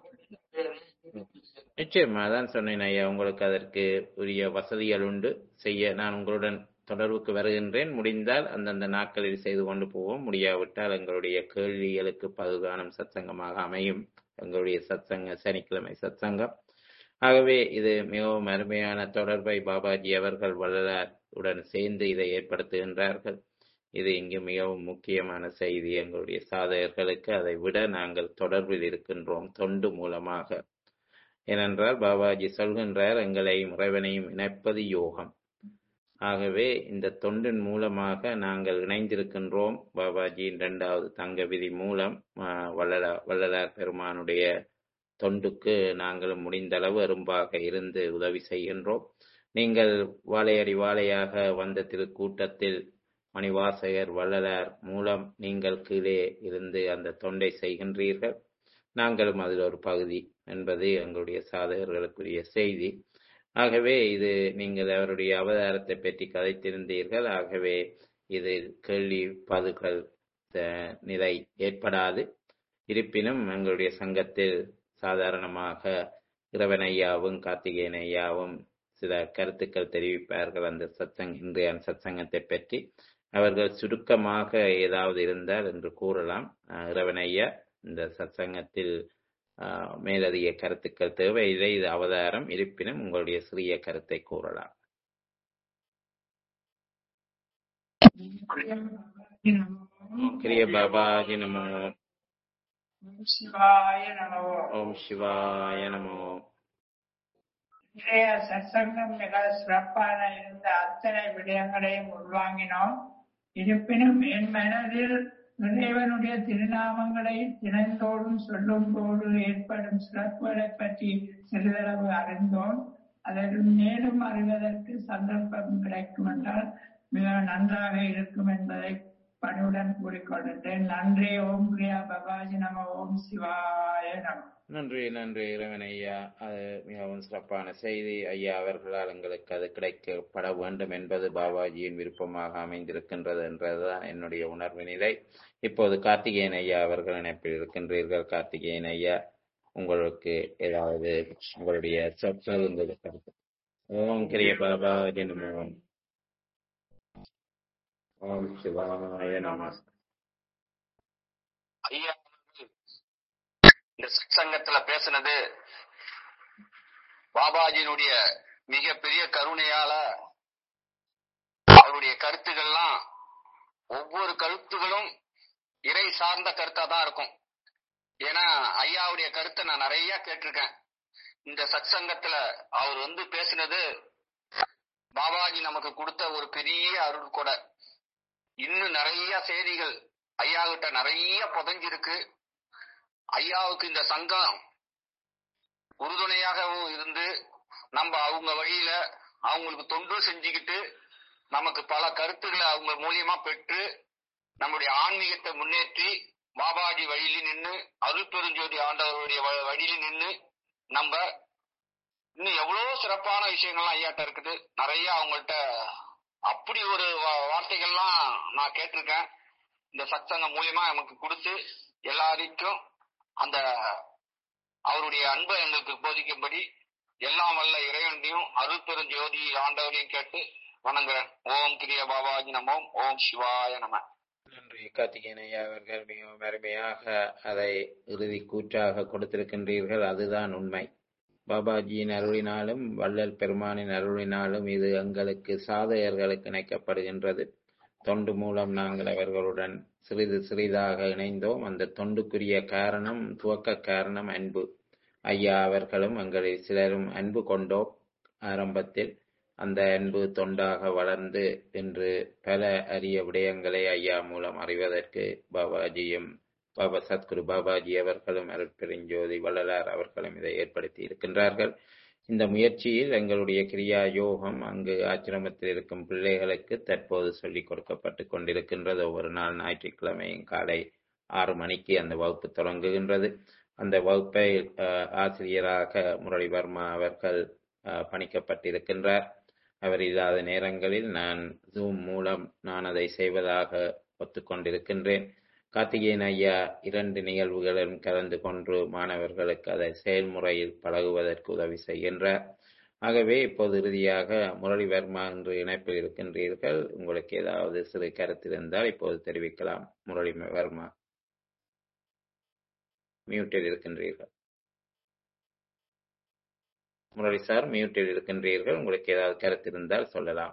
நிச்சயமா தான் சொன்னேன் ஐயா உங்களுக்கு அதற்கு உரிய வசதிகள் உண்டு செய்ய நான் உங்களுடன் தொடர்புக்கு வருகின்றேன் முடிந்தால் அந்தந்த நாட்களில் செய்து கொண்டு போவோம் முடியாவிட்டால் எங்களுடைய கேள்விகளுக்கு பதில்காணும் சத்சங்கமாக அமையும் எங்களுடைய சத்சங்க சனிக்கிழமை சத்சங்கம் ஆகவே இது மிகவும் அருமையான தொடர்பை பாபாஜி அவர்கள் வள்ளலார் உடன் சேர்ந்து இதை ஏற்படுத்துகின்றார்கள் இது இங்கு மிகவும் முக்கியமான செய்தி எங்களுடைய சாதகர்களுக்கு அதை விட நாங்கள் தொடர்பில் இருக்கின்றோம் தொண்டு மூலமாக ஏனென்றால் பாபாஜி சொல்கின்றார் எங்களையும் இறைவனையும் இணைப்பது யோகம் ஆகவே இந்த தொண்டின் மூலமாக நாங்கள் இணைந்திருக்கின்றோம் பாபாஜியின் இரண்டாவது தங்க விதி மூலம் ஆஹ், வள்ளலா வள்ளலார் பெருமானுடைய தொண்டுக்கு நாங்களும் முடிந்தளவு அரும்பாக இருந்து உதவி செய்கின்றோம் நீங்கள் வாழையடி வாழையாக வந்த திருக்கூட்டத்தில் மணிவாசகர் வள்ளலார் மூலம் நீங்கள் கீழே இருந்து அந்த தொண்டை செய்கின்றீர்கள் நாங்களும் அதில் ஒரு பகுதி என்பது எங்களுடைய சாதகர்களுக்குரிய செய்தி ஆகவே இது நீங்கள் அவருடைய அவதாரத்தை பற்றி கதைத்திருந்தீர்கள் ஆகவே இது கேள்வி பதுகள் அஹ், நிலை ஏற்படாது இருப்பினும் எங்களுடைய சங்கத்தில் சாதாரணமாக இறைவன் ஐயாவும் கார்த்திகேயன் ஐயாவும் சில கருத்துக்கள் தெரிவிப்பார்கள் அந்த சத்சங் இன்றைய சத்சங்கத்தை பற்றி அவர்கள் சுருக்கமாக ஏதாவது இருந்தால் என்று கூறலாம் அஹ், இறைவன் ஐயா இந்த சத்சங்கத்தில் அஹ், மேலதிக கருத்துக்கள் தேவையில்லை இது அவதாரம் இருப்பினும் உங்களுடைய சிறிய கருத்தை கூறலாம் கிரிய பாபாஜி நமோ சிவாய நமோ ஓம் சிவாய நமோ இன்றைய சத்சங்கம் மிக சிறப்பான இருந்த அத்தனை விடயங்களையும் உள்வாங்கினோம் இருப்பினும் என் மனதில் இறைவனுடைய திருநாமங்களை தினந்தோறும் சொல்லும் போது ஏற்படும் சிறப்புகளை பற்றி சிறிதளவு அறிந்தோம் அதில் மேலும் அறிவதற்கு சந்தர்ப்பம் கிடைக்கும் என்றால் மிக நன்றாக இருக்கும் என்பதை பணிவுடன் கூறிக்கொள்கின்றேன் நன்றி ஓம் பிரியா பபாஜி நம ஓம் சிவாய நம நன்றி நன்றி இறைவன் ஐயா அது மிகவும் சிறப்பான செய்தி ஐயா அவர்களால் எங்களுக்கு அது கிடைக்கப்பட வேண்டும் என்பது பாபாஜியின் விருப்பமாக அமைந்திருக்கின்றது என்றதுதான் என்னுடைய உணர்வு நிலை இப்போது கார்த்திகேயன் ஐயா அவர்கள் இணைப்பில் இருக்கின்றீர்கள் கார்த்திகேயன் ஐயா உங்களுக்கு ஏதாவது உங்களுடைய சொற்கள் உங்களுடைய கருத்து ஓம் கிரிய பாபாஜி நமோ ஓம் சிவாய நம ஐயா அவர்கள் இந்த சங்கத்துல பேசுனது பாபாஜியினுடைய மிகப்பெரிய கருணையால அவருடைய கருத்துக்கள்லாம் ஒவ்வொரு கருத்துகளும் இறை சார்ந்த கருத்தா தான் இருக்கும் ஏன்னா ஐயாவுடைய கருத்தை நான் நிறைய கேட்டிருக்கேன் இந்த சத்சங்கத்துல அவர் வந்து பேசினது பாபாஜி நமக்கு கொடுத்த ஒரு பெரிய அருள் கொடை இன்னும் நிறைய செய்திகள் ஐயா கிட்ட நிறைய புதஞ்சிருக்கு ஐயாவுக்கு இந்த சங்கம் உறுதுணையாகவும் இருந்து நம்ம அவங்க வழியில அவங்களுக்கு தொண்டு செஞ்சுக்கிட்டு நமக்கு பல கருத்துக்களை அவங்க மூலியமா பெற்று நம்முடைய ஆன்மீகத்தை முன்னேற்றி பாபாஜி வழியில நின்று அருள் பெருஞ்சோதி ஆண்டவருடைய வ- வழியில நின்று நம்ம இன்னும் எவ்வளவு சிறப்பான விஷயங்கள்லாம் ஐயாட்ட இருக்குது நிறைய அவங்கள்ட்ட அப்படி ஒரு வா- வார்த்தைகள்லாம் நான் கேட்டிருக்கேன் இந்த சத்சங்கம் மூலியமா நமக்கு கொடுத்து எல்லாருக்கும் அந்த அவருடைய அன்பை எங்களுக்கு போதிக்கும்படி எல்லாம் வல்ல இறைவனையும் அருள் பெருஞ்சோதி ஆண்டவரையும் கேட்டு வணங்குறேன் ஓம் கிரிய பாபாஜி நமோம் ஓம் சிவாய நம நன்றி கார்த்திகேயன் ஐயா அவர்கள் மிகவும் அருமையாக அதை இறுதி கூற்றாக கொடுத்திருக்கின்றீர்கள் அதுதான் உண்மை பாபாஜியின் அருளினாலும் வள்ளல் பெருமானின் அருளினாலும் இது எங்களுக்கு சாதகர்களுக்கு இணைக்கப்படுகின்றது தொண்டு மூலம் நாங்கள் அவர்களுடன் சிறிது சிறிதாக இணைந்தோம் அந்த தொண்டுக்குரிய காரணம் துவக்க காரணம் அன்பு ஐயா அவர்களும் எங்களில் சிலரும் அன்பு கொண்டோம் ஆரம்பத்தில் அந்த அன்பு தொண்டாக வளர்ந்து இன்று பல அரிய விடயங்களை ஐயா மூலம் அறிவதற்கு பாபாஜியும் பாபா சத்குரு பாபாஜி அவர்களும் அருட்பெருஞ்சோதி வள்ளலார் அவர்களும் இதை ஏற்படுத்தி இருக்கின்றார்கள் இந்த முயற்சியில் எங்களுடைய கிரியா யோகம் அங்கு ஆசிரமத்தில் இருக்கும் பிள்ளைகளுக்கு தற்போது சொல்லிக் கொடுக்கப்பட்டு கொண்டிருக்கின்றது ஒவ்வொரு நாள் ஞாயிற்றுக்கிழமையும் காலை ஆறு மணிக்கு அந்த வகுப்பு தொடங்குகின்றது அந்த வகுப்பை அஹ், ஆசிரியராக முரளி வர்மா அவர்கள் அஹ், பணிக்கப்பட்டிருக்கின்றார் அவர் இல்லாத நேரங்களில் நான் ஜூம் மூலம் நான் அதை செய்வதாக ஒத்துக்கொண்டிருக்கின்றேன் கார்த்திகேயன் ஐயா இரண்டு நிகழ்வுகளிலும் கலந்து கொண்டு மாணவர்களுக்கு அதை செயல்முறையில் பழகுவதற்கு உதவி செய்கின்றார் ஆகவே இப்போது இறுதியாக முரளி வர்மா என்று இணைப்பில் இருக்கின்றீர்கள் உங்களுக்கு ஏதாவது சிறு கருத்து இருந்தால் இப்போது தெரிவிக்கலாம் முரளி வர்மா மியூட்டில் இருக்கின்றீர்கள் முரளி சார் மியூட்டில் இருக்கின்றீர்கள் உங்களுக்கு ஏதாவது கருத்து இருந்தால் சொல்லலாம்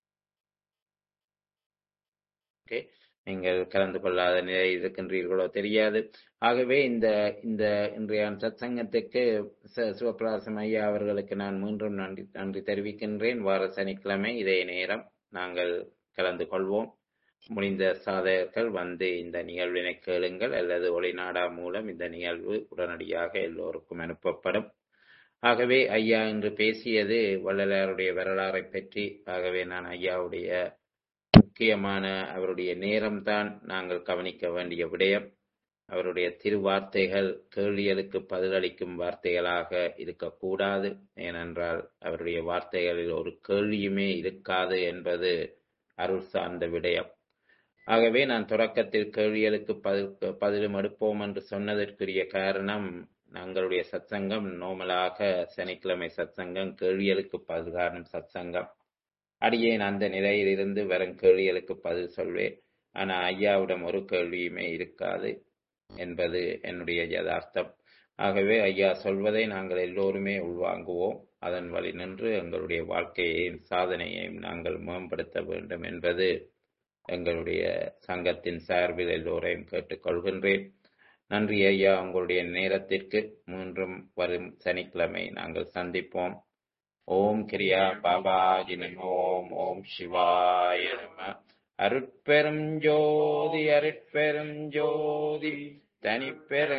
ஓகே நீங்கள் கலந்து கொள்ளாத நிலையில் இருக்கின்றீர்களோ தெரியாது ஆகவே இந்த இந்த இன்றைய சத்சங்கத்துக்கு ச- சிவபிரகாசம் ஐயா அவர்களுக்கு நான் மீண்டும் நன்றி நன்றி தெரிவிக்கின்றேன் வார சனிக்கிழமை இதே நேரம் நாங்கள் கலந்து கொள்வோம் முடிந்த சாதகர்கள் வந்து இந்த நிகழ்வினை கேளுங்கள் அல்லது ஒளிநாடா மூலம் இந்த நிகழ்வு உடனடியாக எல்லோருக்கும் அனுப்பப்படும் ஆகவே ஐயா இன்று பேசியது வள்ளலாருடைய வரலாறை பற்றி ஆகவே நான் ஐயாவுடைய முக்கியமான அவருடைய நேரம்தான் நாங்கள் கவனிக்க வேண்டிய விடயம் அவருடைய திருவார்த்தைகள் கேள்விகளுக்கு பதிலளிக்கும் வார்த்தைகளாக இருக்கக்கூடாது ஏனென்றால் அவருடைய வார்த்தைகளில் ஒரு கேள்வியுமே இருக்காது என்பது அருள் சார்ந்த விடயம் ஆகவே நான் தொடக்கத்தில் கேள்விகளுக்கு பதில் பதிலும் எடுப்போம் என்று சொன்னதற்குரிய காரணம் எங்களுடைய சத்சங்கம் நோமலாக சனிக்கிழமை சத்சங்கம் கேள்விகளுக்கு பதிலான சத்சங்கம் அடியேன் அந்த நிலையில் இருந்து வரும் கேள்விகளுக்கு பதில் சொல்வேன் ஆனா ஐயாவிடம் ஒரு கேள்வியுமே இருக்காது என்பது என்னுடைய யதார்த்தம் ஆகவே ஐயா சொல்வதை நாங்கள் எல்லோருமே உள்வாங்குவோம் அதன் வழி நின்று எங்களுடைய வாழ்க்கையையும் சாதனையையும் நாங்கள் மேம்படுத்த வேண்டும் என்பது எங்களுடைய சங்கத்தின் சார்பில் எல்லோரையும் கேட்டுக்கொள்கின்றேன் நன்றி ஐயா உங்களுடைய நேரத்திற்கு மூன்றும் வரும் சனிக்கிழமை நாங்கள் சந்திப்போம் ஓம் கிரியா பாபாஜி நம ஓம் ஓம் சிவாய நம அருட்பெரும் ஜோதி அருட்பெரும் ஜோதி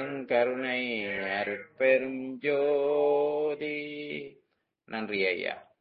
தனிப்பெருங்கருணை அருட்பெரும் ஜோதி நன்றி ஐயா